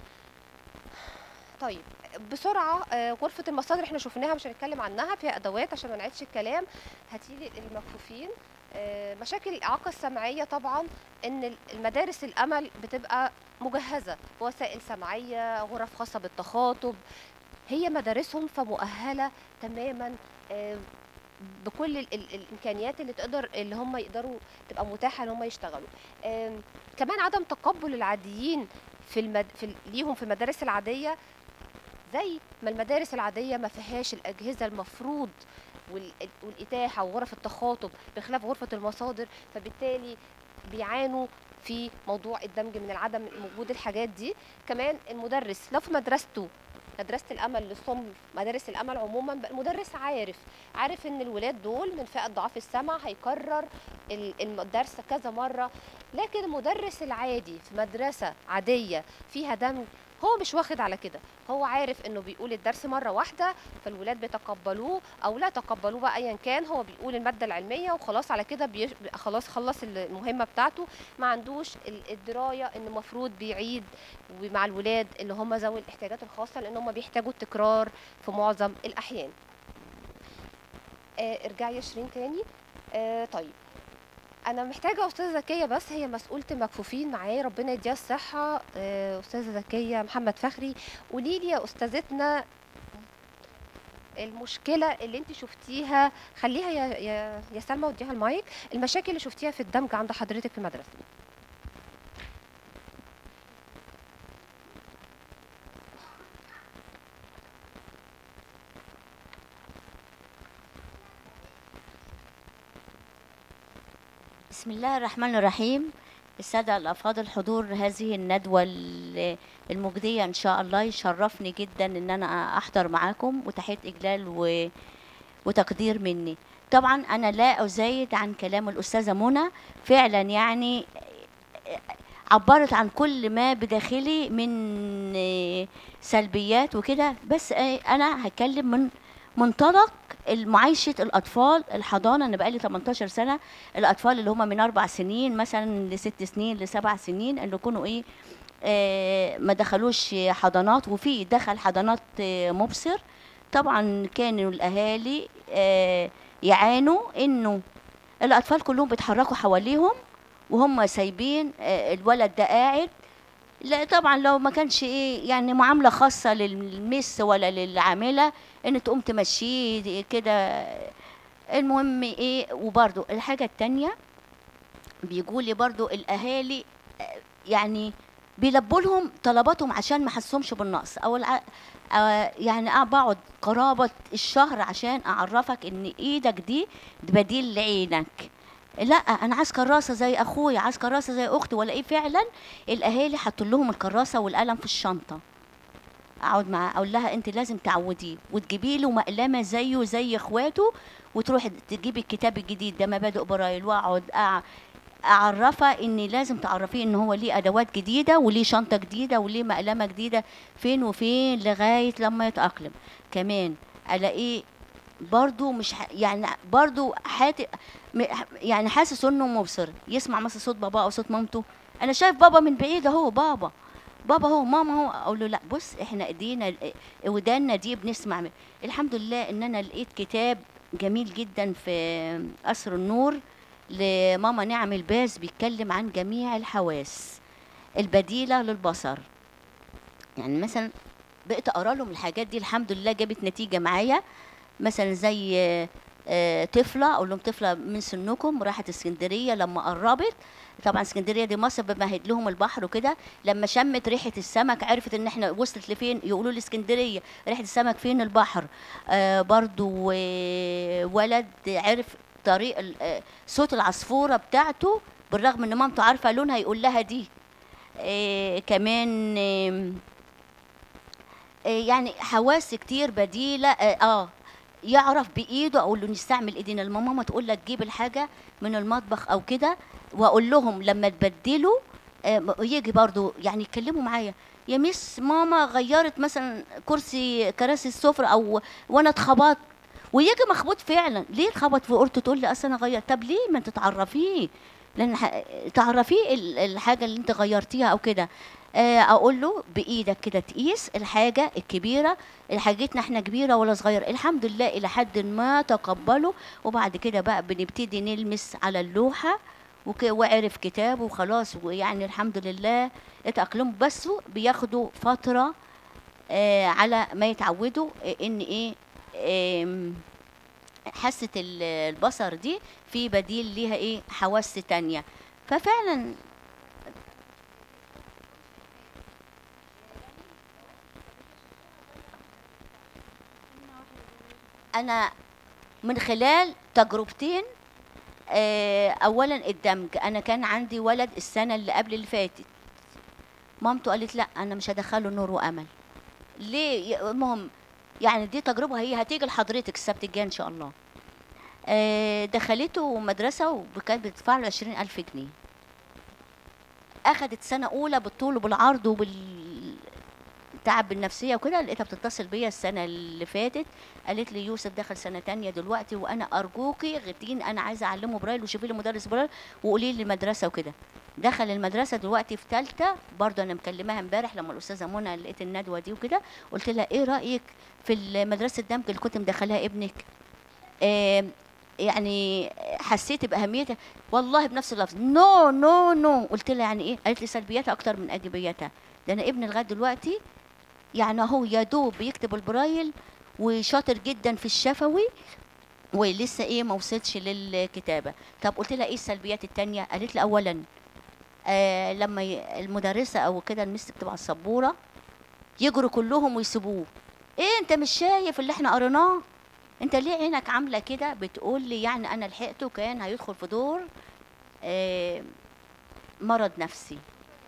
طيب بسرعه آه، غرفه المصادر احنا شفناها مش هنتكلم عنها فيها ادوات عشان ما نعيدش الكلام هتيجي المكفوفين آه، مشاكل الاعاقه السمعيه طبعا ان المدارس الامل بتبقى مجهزه بوسائل سمعيه غرف خاصه بالتخاطب هي مدارسهم فمؤهله تماما آه، بكل ال- ال- الامكانيات اللي تقدر اللي هم يقدروا تبقى متاحه ان هم يشتغلوا آم، كمان عدم تقبل العاديين في المد... في ال- ليهم في المدارس العاديه زي ما المدارس العاديه ما فيهاش الاجهزه المفروض وال- والاتاحه وغرف التخاطب بخلاف غرفه المصادر فبالتالي بيعانوا في موضوع الدمج من العدم وجود الحاجات دي كمان المدرس لو في مدرسته مدرسه الامل للصم مدارس الامل عموما بقى المدرس عارف عارف ان الولاد دول من فئه ضعاف السمع هيكرر ال- الدرس كذا مره لكن المدرس العادي في مدرسه عاديه فيها دمج هو مش واخد على كده هو عارف انه بيقول الدرس مره واحده فالولاد بيتقبلوه او لا تقبلوه بقى ايا كان هو بيقول الماده العلميه وخلاص على كده بيش... خلاص خلص المهمه بتاعته ما عندوش ال- الدرايه ان المفروض بيعيد ومع الولاد اللي هم ذوي الاحتياجات الخاصه لان هم بيحتاجوا التكرار في معظم الاحيان آه ارجعي يا شيرين تاني آه طيب انا محتاجه استاذه زكيه بس هي مسؤوله المكفوفين معايا ربنا يديها الصحه آه، استاذه زكيه محمد فخري قولي لي يا استاذتنا المشكله اللي انت شفتيها خليها يا يا يا سلمى وديها المايك المشاكل اللي شفتيها في الدمج عند حضرتك في المدرسه بسم الله الرحمن الرحيم السادة الأفاضل حضور هذه الندوة ال- المجدية إن شاء الله يشرفني جدا إن أنا أحضر معاكم وتحية إجلال و... وتقدير مني طبعا أنا لا أزايد عن كلام الأستاذة منى فعلا يعني عبرت عن كل ما بداخلي من سلبيات وكده بس أنا هتكلم من منطلق معايشة الأطفال الحضانة أنا بقالي 18 سنة الأطفال اللي هم من أربع سنين مثلا لست سنين لسبع سنين اللي يكونوا إيه آه ما دخلوش حضانات وفي دخل حضانات آه مبصر طبعا كانوا الأهالي آه يعانوا إنه الأطفال كلهم بيتحركوا حواليهم وهم سايبين آه الولد ده قاعد لا طبعا لو ما كانش ايه يعني معامله خاصه للمس ولا للعامله ان تقوم تمشيه كده المهم ايه وبرضو الحاجه التانية بيقول لي برضو الاهالي آه، يعني بيلبوا لهم طلباتهم عشان ما حسهمش بالنقص او الع... آه، يعني أنا بقعد قرابه الشهر عشان اعرفك ان ايدك دي بديل لعينك لا انا عايز كراسه زي اخويا عايز كراسه زي اختي ولا ايه فعلا الاهالي حطوا لهم الكراسه والقلم في الشنطه اقعد معاه اقول لها انت لازم تعوديه وتجيبي له مقلمه زيه زي اخواته وتروحي تجيبي الكتاب الجديد ده مبادئ برايل واقعد أع- اعرفها ان لازم تعرفيه ان هو ليه ادوات جديده وليه شنطه جديده وليه مقلمه جديده فين وفين لغايه لما يتاقلم كمان الاقيه برضو مش ح... يعني برضو حات... م- يعني حاسس انه مبصر يسمع مثلا صوت بابا او صوت مامته انا شايف بابا من بعيد اهو بابا بابا هو ماما هو اقول له لا بص احنا ايدينا ودانا دي بنسمع من. الحمد لله ان انا لقيت كتاب جميل جدا في قصر النور لماما نعم الباز بيتكلم عن جميع الحواس البديله للبصر يعني مثلا بقيت اقرا لهم الحاجات دي الحمد لله جابت نتيجه معايا مثلا زي آه، آه، طفله اقول لهم طفله من سنكم راحت اسكندريه لما قربت طبعا اسكندريه دي مصر بمهد لهم البحر وكده لما شمت ريحه السمك عرفت ان احنا وصلت لفين يقولوا لي اسكندريه ريحه السمك فين البحر آه برضو آه ولد عرف طريق ال- آه صوت العصفوره بتاعته بالرغم ان مامته عارفه لونها يقول لها دي آه كمان آه آه، يعني حواس كتير بديله اه, آه يعرف بايده اقول له نستعمل ايدينا لما ماما تقول لك جيب الحاجه من المطبخ او كده واقول لهم لما تبدلوا آه، يجي برضو يعني يتكلموا معايا يا مس ماما غيرت مثلا كرسي كراسي السفرة او وانا اتخبطت ويجي مخبوط فعلا ليه اتخبط في قرطه تقول لي اصل انا غيرت طب ليه ما انت تعرفيه لان ح- تعرفيه ال- الحاجه اللي انت غيرتيها او كده آه، اقول له بايدك كده تقيس الحاجه الكبيره حاجتنا احنا كبيره ولا صغيره الحمد لله الى حد ما تقبلوا وبعد كده بقى بنبتدي نلمس على اللوحه وك- وعرف كتاب وخلاص ويعني الحمد لله اتأقلموا بس بياخدوا فترة آه على ما يتعودوا آه، ان ايه آم، حاسة ال- البصر دي في بديل ليها ايه حواس تانية ففعلا انا من خلال تجربتين آه، اولا الدمج انا كان عندي ولد السنه اللي قبل اللي فاتت مامته قالت لا انا مش هدخله نور وامل ليه ي- المهم يعني دي تجربه هي هتيجي لحضرتك السبت الجاي ان شاء الله آه، دخلته مدرسه وكانت بتدفع له 20000 جنيه اخدت سنه اولى بالطول وبالعرض وبالتعب بالنفسيه وكده لقيتها بتتصل بيا السنه اللي فاتت قالت لي يوسف دخل سنه تانية دلوقتي وانا ارجوكي غتين انا عايزه اعلمه برايل وشوفي لي مدرس برايل وقولي لي المدرسه وكده دخل المدرسه دلوقتي في ثالثه برضه انا مكلماها امبارح لما الاستاذه منى لقيت الندوه دي وكده قلت لها ايه رايك في مدرسه الدمج اللي كنت مدخلها ابنك آه يعني حسيت باهميتها والله بنفس اللفظ نو نو نو قلت لها يعني ايه قالت لي سلبياتها اكتر من ايجابياتها ده انا ابني لغايه دلوقتي يعني هو يا دوب بيكتب البرايل وشاطر جدا في الشفوي ولسه ايه ما وصلش للكتابه طب قلت لها ايه السلبيات التانية قالت لي اولا آه لما ي- المدرسه او كده المس بتبقى على السبوره يجروا كلهم ويسيبوه ايه انت مش شايف اللي احنا قريناه انت ليه عينك عامله كده بتقول لي يعني انا لحقته كان هيدخل في دور آه مرض نفسي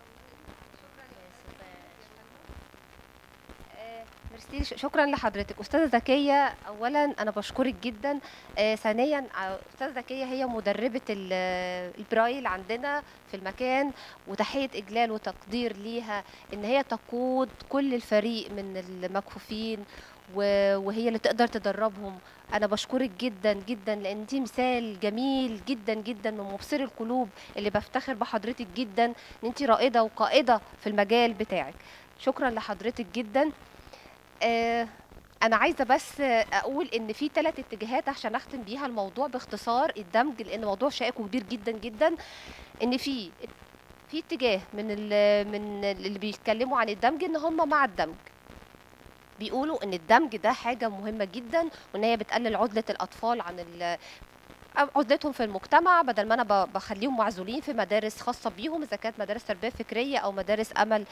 ميرسي ش- شكرا لحضرتك استاذه زكيه اولا انا بشكرك جدا آه ثانيا ع- استاذه زكيه هي مدربه ال- البرايل عندنا في المكان وتحيه اجلال وتقدير ليها ان هي تقود كل الفريق من المكفوفين و- وهي اللي تقدر تدربهم انا بشكرك جدا جدا لان دي مثال جميل جدا جدا من مبصري القلوب اللي بفتخر بحضرتك جدا ان انت رائده وقائده في المجال بتاعك شكرا لحضرتك جدا آه، انا عايزه بس آه، اقول ان في ثلاث اتجاهات عشان اختم بيها الموضوع باختصار الدمج لان موضوع شائك وكبير جدا جدا ان في في اتجاه من ال- من اللي بيتكلموا عن الدمج ان هم مع الدمج بيقولوا ان الدمج ده حاجه مهمه جدا وان هي بتقلل عزله الاطفال عن ال أو عزلتهم في المجتمع بدل ما انا ب- بخليهم معزولين في مدارس خاصه بيهم اذا كانت مدارس تربيه فكريه او مدارس امل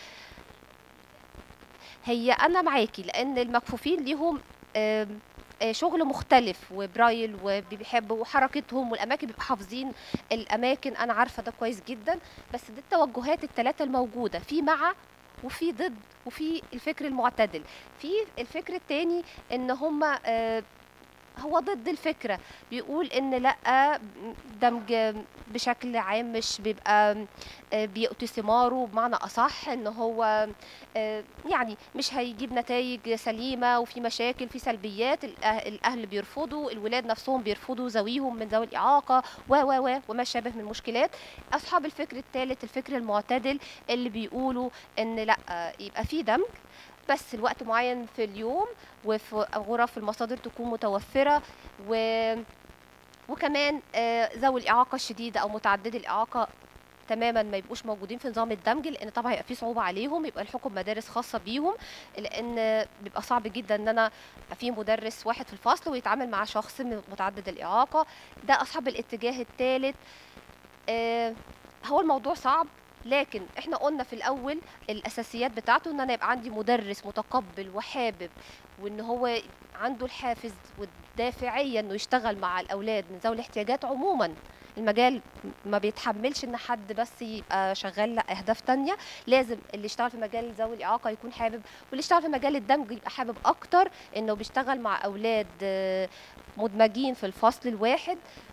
هي انا معاكي لان المكفوفين ليهم آم، آه، شغل مختلف وبرايل وبيحبوا حركتهم والاماكن بيبقوا حافظين الاماكن انا عارفه ده كويس جدا بس دي التوجهات الثلاثه الموجوده في مع وفي ضد وفي الفكر المعتدل في الفكر الثاني ان هم هو ضد الفكره بيقول ان لا دمج بشكل عام مش بيبقى آه، بيؤتي ثماره بمعنى اصح ان هو آه، يعني مش هيجيب نتائج سليمه وفي مشاكل في سلبيات الأه- الاهل بيرفضوا الولاد نفسهم بيرفضوا ذويهم من ذوي الاعاقه و و و وما شابه من مشكلات اصحاب الفكر الثالث الفكر المعتدل اللي بيقولوا ان لا آه، يبقى في دمج بس الوقت معين في اليوم وفي غرف المصادر تكون متوفره و وكمان آه، ذوي الاعاقه الشديده او متعددي الاعاقه تماما ما يبقوش موجودين في نظام الدمج لان طبعا هيبقى في صعوبه عليهم يبقى الحكم مدارس خاصه بيهم لان بيبقى صعب جدا ان انا يبقى في مدرس واحد في الفصل ويتعامل مع شخص متعدد الاعاقه ده اصحاب الاتجاه الثالث آه، هو الموضوع صعب لكن احنا قلنا في الاول الاساسيات بتاعته ان انا يبقى عندي مدرس متقبل وحابب وان هو عنده الحافز والدافعيه انه يشتغل مع الاولاد من ذوي الاحتياجات عموما المجال ما بيتحملش ان حد بس يبقى شغال لا اهداف تانية لازم اللي يشتغل في مجال ذوي الاعاقه يكون حابب واللي يشتغل في مجال الدمج يبقى حابب اكتر انه بيشتغل مع اولاد آه، مدمجين في الفصل الواحد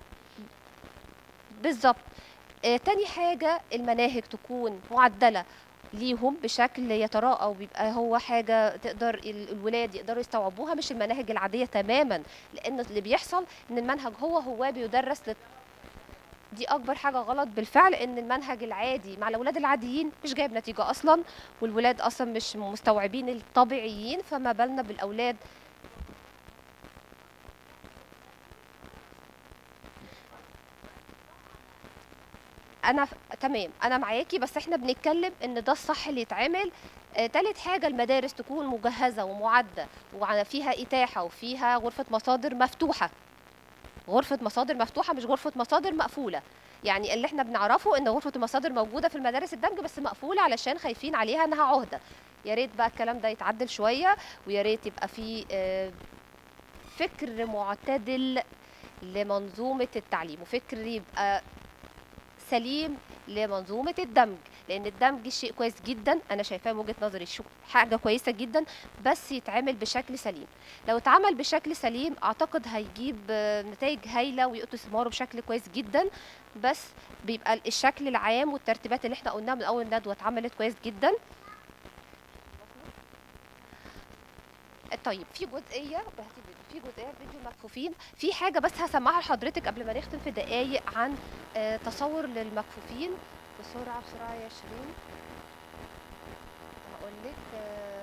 بالظبط آه، تاني حاجة المناهج تكون معدلة ليهم بشكل يتراءى وبيبقى هو حاجة تقدر ال- الولاد يقدروا يستوعبوها مش المناهج العادية تماما لأن اللي بيحصل إن المنهج هو هو بيدرس لل- دي أكبر حاجة غلط بالفعل إن المنهج العادي مع الأولاد العاديين مش جايب نتيجة أصلا والولاد أصلا مش مستوعبين الطبيعيين فما بالنا بالأولاد انا ف... تمام انا معاكي بس احنا بنتكلم ان ده الصح اللي يتعمل آه، تالت حاجة المدارس تكون مجهزة ومعدة وفيها إتاحة وفيها غرفة مصادر مفتوحة غرفة مصادر مفتوحة مش غرفة مصادر مقفولة يعني اللي احنا بنعرفه ان غرفة المصادر موجودة في المدارس الدمج بس مقفولة علشان خايفين عليها انها عهدة يا ريت بقى الكلام ده يتعدل شوية ويا ريت يبقى في آه، فكر معتدل لمنظومة التعليم وفكر يبقى سليم لمنظومة الدمج لأن الدمج شيء كويس جدا أنا شايفاه من وجهة نظري شو- حاجة كويسة جدا بس يتعمل بشكل سليم لو اتعمل بشكل سليم أعتقد هيجيب آه، نتائج هايلة ويؤتي ثماره بشكل كويس جدا بس بيبقى الشكل العام والترتيبات اللي احنا قلناها من أول ندوة اتعملت كويس جدا طيب في جزئيه هاتي فيديو. في جزئيه فيديو المكفوفين في حاجه بس هسمعها لحضرتك قبل ما نختم في دقايق عن آه، تصور للمكفوفين بسرعه بسرعه يا شيرين هقول لك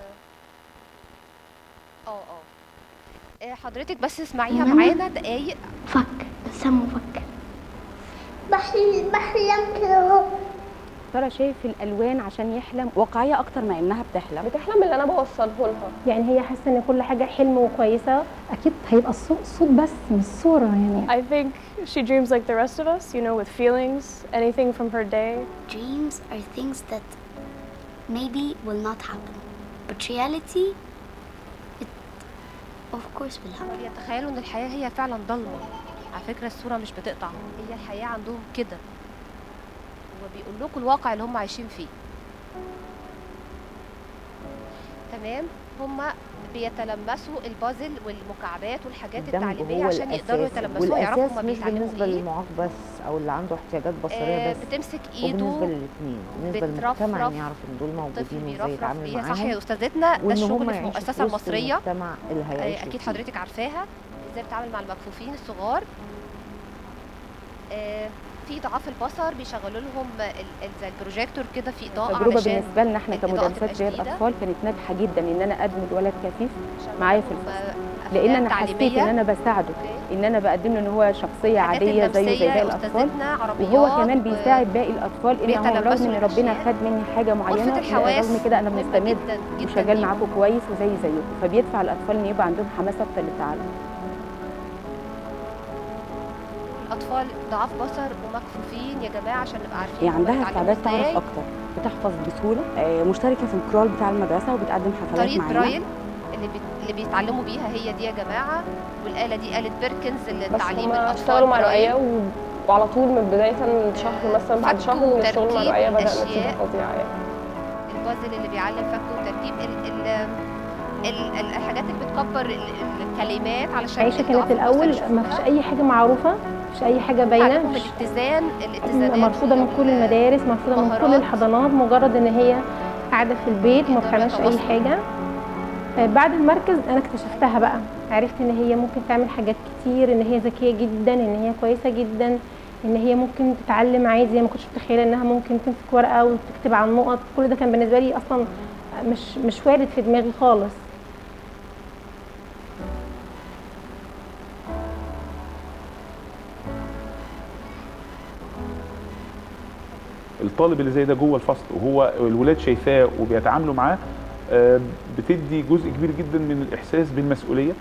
اه اه آه، حضرتك بس اسمعيها إنما- معانا دقايق فك سموا فك بحلم بحلم كده اهو ترى شايف الالوان عشان يحلم واقعيه اكتر ما انها بتحلم بتحلم اللي انا بوصله لها يعني هي حاسه ان كل حاجه حلم وكويسه اكيد هيبقى الصوت صوت بس مش صوره يعني I think she dreams like the rest of us, you know, with feelings, anything from her day. Dreams are things that maybe will not happen but reality it of course will happen بيتخيلوا ان الحياه هي فعلا ضلمه على فكره الصوره مش بتقطع هي الحياه عندهم كده وبيقول لكم الواقع اللي هم عايشين فيه تمام هم بيتلمسوا البازل والمكعبات والحاجات الدمج التعليميه هو عشان يقدروا الأساس يتلمسوها يعرفوا والأساس هم مش بيتعلموا بالنسبة ايه للمعاق بس أو اللي عنده احتياجات بصرية آه، بس بتمسك ايده وبالنسبة للاثنين بالنسبة للمجتمع بترفرف. إن يعرف إن دول موجودين طفل وإزاي بيرفرف يتعامل بيها معاهم صح يا استاذتنا ده وإن الشغل هم في يعيشوا المؤسسه في وسط المصريه المجتمع اللي آه، هيعيشوا اكيد فيه. حضرتك عارفاها ازاي بتتعامل مع المكفوفين الصغار آه، في ضعاف البصر بيشغلوا لهم ال- ال- زي البروجيكتور كده في اضاءه التجربه علشان بالنسبه لنا احنا الإضاءة كمدرسات تبقى رياض شديدة. اطفال كانت ناجحه جدا ان انا ادمج ولد كفيف معايا في الفصل لان انا حسيت تعليمية. ان انا بساعده ان انا بقدم له ان هو شخصيه الحاجات عاديه زيه زي اللمسية باقي يا الاطفال أستاذتنا، عربيات وهو كمان و- بيساعد باقي الاطفال ان هو بيتلبسوا رغم ان ربنا الأشياء. خد مني حاجه معينه غرفة الحواس رغم كده انا مهمة مستمر جداً جداً وشغال ليهم. معاكم كويس وزي زيكم فبيدفع الاطفال ان يبقى عندهم حماس اكتر للتعلم الاطفال ضعاف بصر ومكفوفين يا جماعه عشان نبقى عارفين هي هما عندها بيتعلموا استعداد تعرف إزاي. اكتر بتحفظ بسهوله آه، مشتركه في الكرول بتاع المدرسه وبتقدم حفلات طريقه معانا برايل اللي بي... اللي بيتعلموا بيها هي دي يا جماعه والاله دي اله بيركنز اللي بس تعليم هما الاطفال اشتغلوا مع برايل. رؤية و... وعلى طول من بداية من شهر مثلا بعد شهر من الشغل مع تركيب رؤية بدأ الأشياء. نتيجة فظيعة يعني البازل اللي بيعلم فك وتركيب ال... ال... ال... ال- الحاجات اللي بتكبر ال... ال- الكلمات علشان عائشه الضعاف كانت الاول ما فيش اي حاجه معروفه ما فيش اي حاجه باينه تعلمهم مفيش الاتزان الاتزانات مرفوضه من كل المدارس مرفوضه من كل مهارات. الحضانات مجرد ان هي قاعده في البيت ما بتعملش اي يتواصلوا. حاجه آه، بعد المركز انا اكتشفتها بقى عرفت ان هي ممكن تعمل حاجات كتير ان هي ذكيه جدا ان هي كويسه جدا ان هي ممكن تتعلم عادي ما كنتش متخيله انها ممكن تمسك ورقه وتكتب على النقط كل ده كان بالنسبه لي اصلا مش مش وارد في دماغي خالص الطالب اللي زي ده جوه الفصل وهو الولاد شايفاه وبيتعاملوا معاه آه، بتدي جزء كبير جدا من الاحساس بالمسؤوليه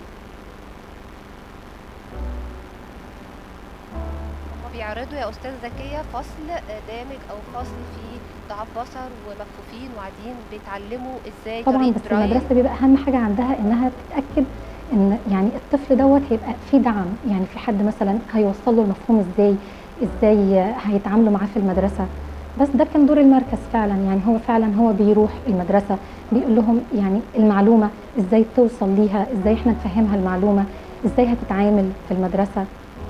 هما بيعرضوا يا استاذ زكيه فصل آه، دامج او فصل فيه ضعاف بصر ومكفوفين وقاعدين بيتعلموا ازاي طبعا طريقه بس برايل المدرسه بيبقى اهم حاجه عندها انها تتاكد ان يعني الطفل دوت هيبقى في دعم يعني في حد مثلا هيوصل له المفهوم ازاي ازاي هيتعاملوا معاه في المدرسه بس ده كان دور المركز فعلا يعني هو فعلا هو بيروح المدرسه بيقول لهم يعني المعلومه ازاي توصل ليها ازاي احنا نفهمها المعلومه ازاي هتتعامل في المدرسه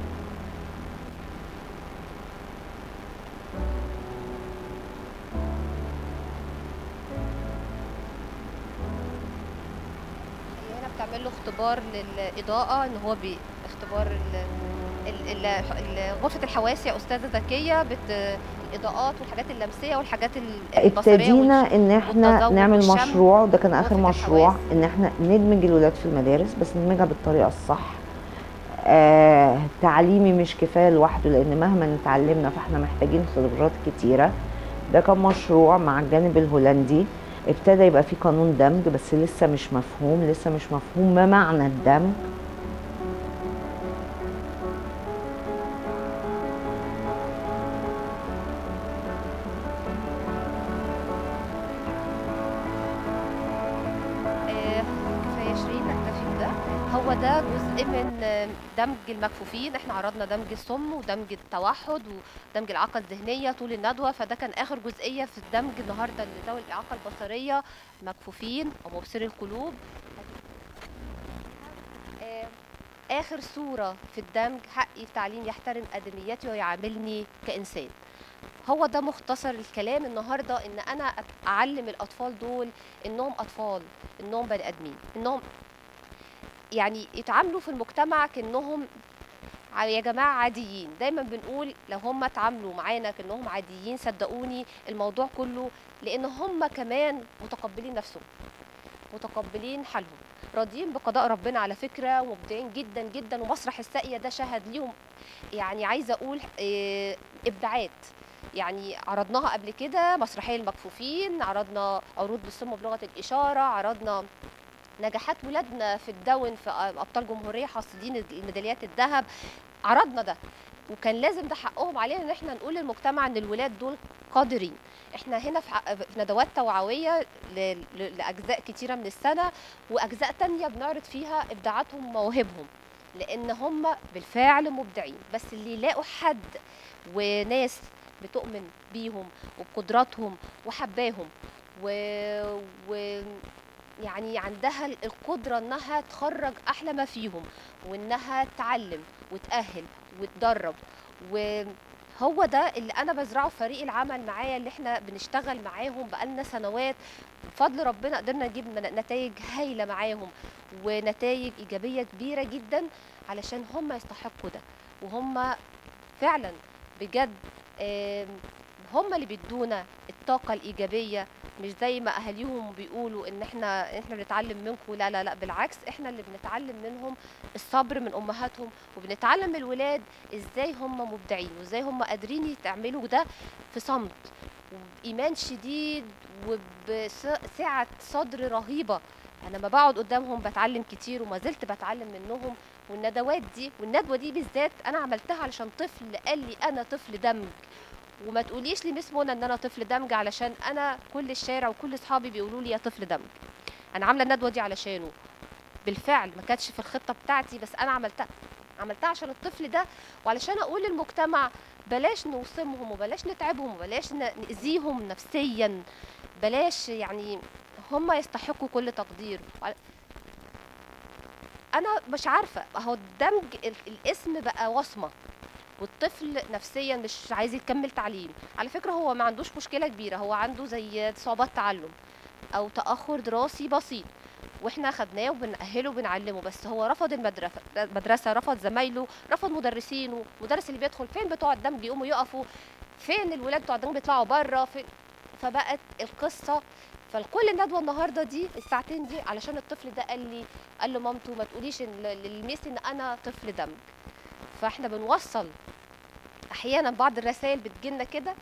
هنا بتعمل له اختبار للاضاءه ان هو بي اختبار ال ال- ال- ال- غرفه الحواس يا استاذه زكيه بت الاضاءات والحاجات اللمسيه والحاجات ال- البصريه ابتدينا ان احنا والتذوق نعمل والشم. مشروع وده كان اخر غرفة مشروع الحواس. ان احنا ندمج الولاد في المدارس بس ندمجها بالطريقه الصح آه تعليمي مش كفايه لوحده لان مهما اتعلمنا فاحنا محتاجين خبرات كتيره ده كان مشروع مع الجانب الهولندي ابتدى يبقى في قانون دمج بس لسه مش مفهوم لسه مش مفهوم ما معنى الدمج آه، كفايه شيرين نكتفي بده هو ده جزء من آه، دمج المكفوفين احنا عرضنا دمج الصم ودمج التوحد ودمج الاعاقه الذهنيه طول الندوه فده كان اخر جزئيه في الدمج النهارده لذوي الاعاقه البصريه مكفوفين او مبصري القلوب آه، اخر صوره في الدمج حقي التعليم يحترم ادميتي ويعاملني كانسان هو ده مختصر الكلام النهارده ان انا أت- اعلم الاطفال دول انهم اطفال انهم بني ادمين انهم يعني يتعاملوا في المجتمع كانهم ع- يا جماعه عاديين دايما بنقول لو هم اتعاملوا معانا كانهم عاديين صدقوني الموضوع كله لان هم كمان متقبلين نفسهم متقبلين حالهم راضيين بقضاء ربنا على فكره ومبدعين جدا جدا ومسرح الساقيه ده شهد ليهم يعني عايزه اقول آه، ابداعات يعني عرضناها قبل كده مسرحيه المكفوفين عرضنا عروض للصم بلغه الاشاره عرضنا نجاحات ولادنا في الدون في ابطال جمهوريه حاصلين الميداليات الذهب عرضنا ده وكان لازم ده حقهم علينا ان احنا نقول للمجتمع ان الولاد دول قادرين احنا هنا في ع- في ندوات توعويه ل- ل- لاجزاء كتيره من السنه واجزاء تانية بنعرض فيها ابداعاتهم ومواهبهم لان هم بالفعل مبدعين بس اللي يلاقوا حد وناس بتؤمن بيهم وبقدراتهم وحباهم و... و... يعني عندها القدرة انها تخرج احلى ما فيهم وانها تعلم وتأهل وتدرب وهو ده اللي انا بزرعه في فريق العمل معايا اللي احنا بنشتغل معاهم بقالنا سنوات بفضل ربنا قدرنا نجيب من- نتائج هايلة معاهم ونتائج ايجابية كبيرة جدا علشان هم يستحقوا ده وهم فعلا بجد آم، هم اللي بيدونا الطاقه الايجابيه مش زي ما اهاليهم بيقولوا ان احنا احنا بنتعلم منكم لا لا لا بالعكس احنا اللي بنتعلم منهم الصبر من امهاتهم وبنتعلم من الولاد ازاي هم مبدعين وازاي هم قادرين يعملوا ده في صمت وبايمان شديد وبسعه صدر رهيبه انا لما بقعد قدامهم بتعلم كتير وما زلت بتعلم منهم والندوات دي والندوه دي بالذات انا عملتها علشان طفل قال لي انا طفل دمج وما تقوليش لي مس منى ان انا طفل دمج علشان انا كل الشارع وكل اصحابي بيقولوا لي يا طفل دمج انا عامله الندوه دي علشانه بالفعل ما كانتش في الخطه بتاعتي بس انا عملتها عملتها عشان الطفل ده وعلشان اقول للمجتمع بلاش نوصمهم وبلاش نتعبهم وبلاش نأذيهم نفسيا بلاش يعني هم يستحقوا كل تقدير انا مش عارفه هو الدمج الاسم بقى وصمه والطفل نفسيا مش عايز يكمل تعليم على فكره هو ما عندوش مشكله كبيره هو عنده زي صعوبات تعلم او تاخر دراسي بسيط واحنا خدناه وبنأهله وبنعلمه بس هو رفض المدرسه المدرسه رفض زمايله رفض مدرسينه المدرس اللي بيدخل فين بتوع الدمج يقوموا يقفوا فين الولاد بتوع الدمج بيطلعوا بره فين فبقت القصه فالكل الندوه النهارده دي الساعتين دي علشان الطفل ده قال لي قال له مامته ما تقوليش للميس ان انا طفل دمج فاحنا بنوصل احيانا بعض الرسائل بتجيلنا كده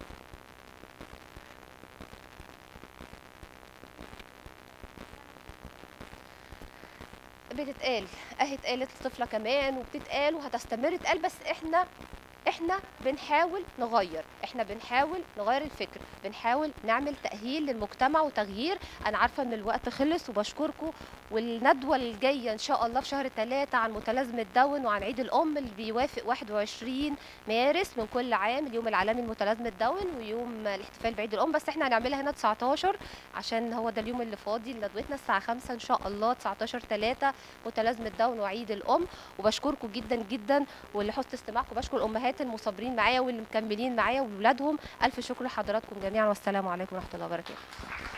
بتتقال اهي اتقالت لطفله كمان وبتتقال وهتستمر تقال بس احنا احنا بنحاول نغير احنا بنحاول نغير الفكر بنحاول نعمل تأهيل للمجتمع وتغيير انا عارفة ان الوقت خلص وبشكركم والندوة الجاية ان شاء الله في شهر ثلاثة عن متلازمة داون وعن عيد الام اللي بيوافق 21 مارس من كل عام اليوم العالمي لمتلازمة داون ويوم الاحتفال بعيد الام بس احنا هنعملها هنا 19 عشان هو ده اليوم اللي فاضي ندوتنا الساعة 5 ان شاء الله 19 3 متلازمة داون وعيد الام وبشكركم جدا جدا ولحسن استماعكم بشكر الامهات المصابرين معايا واللي مكملين معايا واولادهم الف شكر لحضراتكم جميعا والسلام عليكم ورحمه الله وبركاته